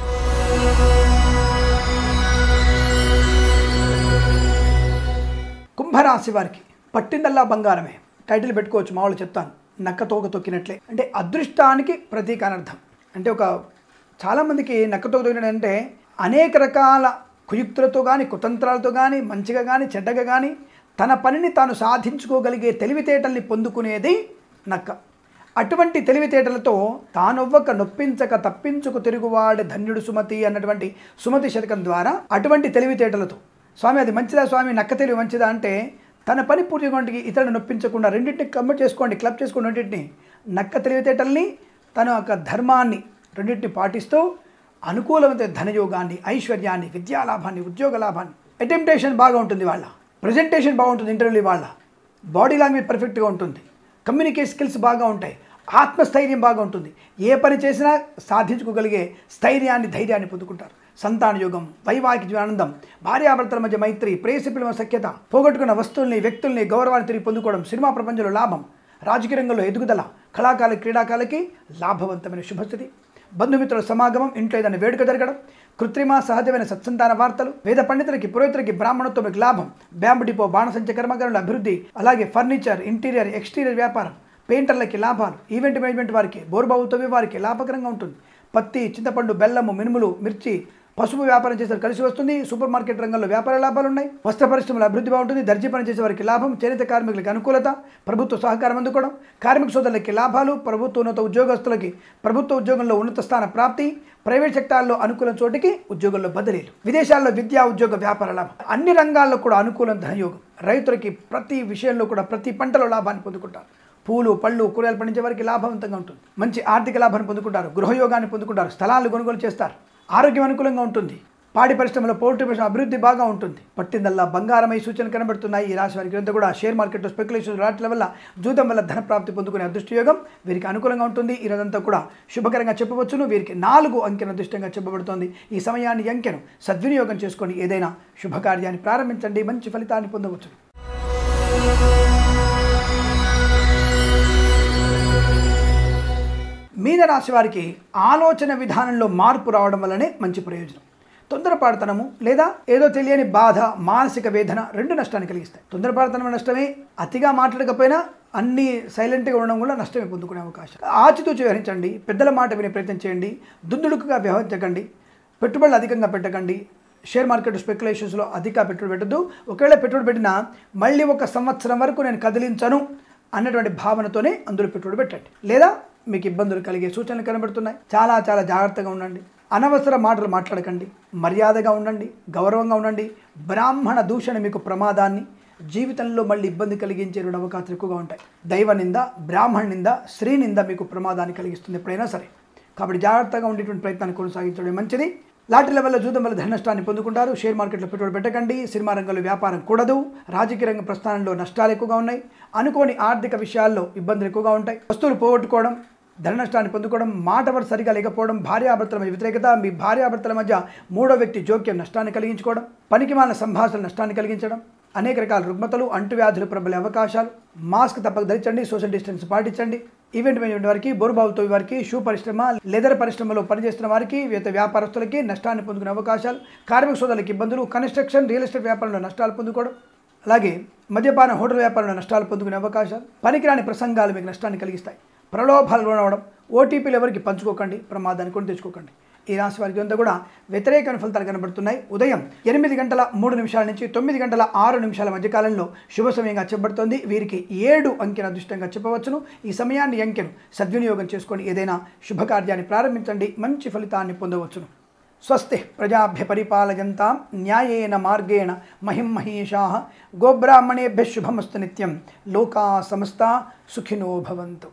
కుంభరాశి వారికి పట్టిందల్లా బంగారమే టైటిల్ పెట్టుకోవచ్చు మామూలు చెప్తాను నక్క తోక తొక్కినట్లే అంటే అదృష్టానికి ప్రతీక అనర్థం అంటే ఒక చాలామందికి నక్క తోక తొక్కినట్టు అంటే అనేక రకాల కుయుక్తులతో కానీ కుతంత్రాలతో కానీ మంచిగా కానీ చెడ్డగా కానీ తన పనిని తాను సాధించుకోగలిగే తెలివితేటల్ని పొందుకునేది నక్క అటువంటి తెలివితేటలతో తానొవ్వక నొప్పించక తప్పించుకు తిరుగువాడే ధన్యుడు సుమతి అన్నటువంటి సుమతి శతకం ద్వారా అటువంటి తెలివితేటలతో స్వామి అది మంచిదా స్వామి నక్క తెలివి మంచిదా అంటే తన పని పూర్తి కొంటికి ఇతరులను నొప్పించకుండా రెండింటిని కమ్మట్ చేసుకోండి క్లబ్ చేసుకోండి రెండింటిని నక్క తెలివితేటల్ని తన యొక్క ధర్మాన్ని రెండింటిని పాటిస్తూ అనుకూలమైన ధనయోగాన్ని ఐశ్వర్యాన్ని విద్యాలాభాన్ని ఉద్యోగ లాభాన్ని అటెంప్టేషన్ బాగా ఉంటుంది వాళ్ళ ప్రజెంటేషన్ బాగుంటుంది ఇంటర్వ్యూ వాళ్ళ బాడీ లాంగ్వేజ్ పర్ఫెక్ట్గా ఉంటుంది కమ్యూనికేట్ స్కిల్స్ బాగా ఉంటాయి ఆత్మస్థైర్యం బాగా ఉంటుంది ఏ పని చేసినా సాధించుకోగలిగే స్థైర్యాన్ని ధైర్యాన్ని పొందుకుంటారు సంతాన యోగం వైవాహిక ఆనందం భార్యాభర్తల మధ్య మైత్రి ప్రేయసిపిల సఖ్యత పోగొట్టుకున్న వస్తువుల్ని వ్యక్తుల్ని గౌరవాన్ని తిరిగి పొందుకోవడం సినిమా ప్రపంచంలో లాభం రాజకీయ రంగంలో ఎదుగుదల కళాకారుల క్రీడాకారులకి లాభవంతమైన శుభస్థితి బంధుమిత్రుల సమాగమం ఇంట్లో ఏదైనా వేడుక జరగడం కృత్రిమ సహజమైన సత్సంతాన వార్తలు వేద పండితులకి పురోహితులకి బ్రాహ్మణత్వకి లాభం బ్యాంబు డిపో బాణసంచ కర్మకారుల అభివృద్ధి అలాగే ఫర్నిచర్ ఇంటీరియర్ ఎక్స్టీరియర్ వ్యాపారం పెయింటర్లకి లాభాలు ఈవెంట్ మేనేజ్మెంట్ వారికి బోర్బావు తవ్వి వారికి లాభకరంగా ఉంటుంది పత్తి చింతపండు బెల్లము మినుములు మిర్చి పసుపు వ్యాపారం చేసేవారు కలిసి వస్తుంది సూపర్ మార్కెట్ రంగంలో వ్యాపార లాభాలు ఉన్నాయి వస్త్ర పరిశ్రమల అభివృద్ధి బాగుంటుంది దర్జీ పని చేసే వారికి లాభం చేనేత కార్మికులకి అనుకూలత ప్రభుత్వ సహకారం అందుకోవడం కార్మిక సోదరులకి లాభాలు ప్రభుత్వ ఉన్నత ఉద్యోగస్తులకి ప్రభుత్వ ఉద్యోగంలో ఉన్నత స్థాన ప్రాప్తి ప్రైవేట్ సెక్టార్లో అనుకూలం చోటికి ఉద్యోగంలో బదిలీలు విదేశాల్లో విద్యా ఉద్యోగ వ్యాపార లాభం అన్ని రంగాల్లో కూడా అనుకూలం ధనయోగం రైతులకి ప్రతి విషయంలో కూడా ప్రతి పంటలో లాభాన్ని పొందుకుంటారు పూలు పళ్ళు కూరగాయలు పండించే వారికి లాభవంతంగా ఉంటుంది మంచి ఆర్థిక లాభాన్ని పొందుకుంటారు గృహయోగాన్ని పొందుకుంటారు స్థలాలు కొనుగోలు చేస్తారు ఆరోగ్యం అనుకూలంగా ఉంటుంది పాడి పరిశ్రమలో పౌల్ట్రీ పరిశ్రమ అభివృద్ధి బాగా ఉంటుంది పట్టిందల్లా బంగారమై సూచనలు కనబడుతున్నాయి ఈ రాశి వారికి అంతా కూడా షేర్ మార్కెట్లో స్పెక్యులేషన్ రాట్ల వల్ల జూదం వల్ల ధన ప్రాప్తి పొందుకునే అదృష్ట యోగం వీరికి అనుకూలంగా ఉంటుంది ఈ రోజంతా కూడా శుభకరంగా చెప్పవచ్చును వీరికి నాలుగు అంకెను అదృష్టంగా చెప్పబడుతోంది ఈ సమయాన్ని ఈ అంకెను సద్వినియోగం చేసుకొని ఏదైనా శుభకార్యాన్ని ప్రారంభించండి మంచి ఫలితాన్ని పొందవచ్చును మీన రాశి వారికి ఆలోచన విధానంలో మార్పు రావడం వల్లనే మంచి ప్రయోజనం తొందరపాటుతనము లేదా ఏదో తెలియని బాధ మానసిక వేదన రెండు నష్టాన్ని కలిగిస్తాయి తొందరపాటుతనం నష్టమే అతిగా మాట్లాడకపోయినా అన్ని సైలెంట్గా ఉండడం కూడా నష్టమే పొందుకునే అవకాశం ఆచితూచి వ్యవహరించండి పెద్దల మాట వినే ప్రయత్నం చేయండి దుద్దుడుకుగా వ్యవహరించకండి పెట్టుబడులు అధికంగా పెట్టకండి షేర్ మార్కెట్ స్పెక్యులేషన్స్లో అధిక పెట్టుబడి పెట్టద్దు ఒకవేళ పెట్టుబడి పెట్టినా మళ్ళీ ఒక సంవత్సరం వరకు నేను కదిలించను అన్నటువంటి భావనతోనే అందులో పెట్టుబడి పెట్టండి లేదా మీకు ఇబ్బందులు కలిగే సూచనలు కనబడుతున్నాయి చాలా చాలా జాగ్రత్తగా ఉండండి అనవసర మాటలు మాట్లాడకండి మర్యాదగా ఉండండి గౌరవంగా ఉండండి బ్రాహ్మణ దూషణ మీకు ప్రమాదాన్ని జీవితంలో మళ్ళీ ఇబ్బంది కలిగించేటువంటి అవకాశాలు ఎక్కువగా ఉంటాయి దైవ నింద బ్రాహ్మణ నింద స్త్రీ నింద మీకు ప్రమాదాన్ని కలిగిస్తుంది ఎప్పుడైనా సరే కాబట్టి జాగ్రత్తగా ఉండేటువంటి ప్రయత్నాన్ని కొనసాగించడం మంచిది లాటరీల వల్ల జూదం వల్ల ధన నష్టాన్ని పొందుకుంటారు షేర్ మార్కెట్లో పెట్టుబడి పెట్టకండి సినిమా రంగంలో వ్యాపారం కూడదు రాజకీయ రంగ ప్రస్థానంలో నష్టాలు ఎక్కువగా ఉన్నాయి అనుకోని ఆర్థిక విషయాల్లో ఇబ్బందులు ఎక్కువగా ఉంటాయి వస్తువులు పోగొట్టుకోవడం ధన నష్టాన్ని పొందుకోవడం మాట వరుస సరిగా లేకపోవడం భార్యాభర్తల మధ్య వ్యతిరేకత మీ భార్యాభర్తల మధ్య మూడో వ్యక్తి జోక్యం నష్టాన్ని కలిగించుకోవడం పనికిమాల సంభాషణ నష్టాన్ని కలిగించడం అనేక రకాల రుగ్మతలు అంటువ్యాధులు ప్రబలే అవకాశాలు మాస్క్ తప్పక ధరించండి సోషల్ డిస్టెన్స్ పాటించండి ఈవెంట్ మేనేజ్మెంట్ వారికి బోరుబావుతో వారికి షూ పరిశ్రమ లెదర్ పరిశ్రమలో పనిచేస్తున్న వారికి వివిధ వ్యాపారస్తులకి నష్టాన్ని పొందుకునే అవకాశాలు కార్మిక సోదరులకు ఇబ్బందులు కన్స్ట్రక్షన్ రియల్ ఎస్టేట్ వ్యాపారంలో నష్టాలు పొందుకోవడం అలాగే మద్యపాన హోటల్ వ్యాపారంలో నష్టాలు పొందుకునే అవకాశాలు పనికిరాని ప్రసంగాలు మీకు నష్టాన్ని కలిగిస్తాయి ప్రలోభాలు లోనవడం ఓటీపీలు ఎవరికి పంచుకోకండి ప్రమాదాన్ని కొని తెచ్చుకోకండి ఈ రాశి వారికి అంతా కూడా వ్యతిరేక ఫలితాలు కనబడుతున్నాయి ఉదయం ఎనిమిది గంటల మూడు నిమిషాల నుంచి తొమ్మిది గంటల ఆరు నిమిషాల మధ్య కాలంలో శుభ సమయంగా చెప్పబడుతోంది వీరికి ఏడు అంకెను అదృష్టంగా చెప్పవచ్చును ఈ సమయాన్ని అంకెను సద్వినియోగం చేసుకొని ఏదైనా శుభకార్యాన్ని ప్రారంభించండి మంచి ఫలితాన్ని పొందవచ్చును స్వస్తి ప్రజాభ్య పరిపాలయంతాం న్యాయేన మార్గేణ మహిం మహేషా గోబ్రాహ్మణేభ్య శుభమస్తు నిత్యం లోకా సమస్త సుఖినో భవంతు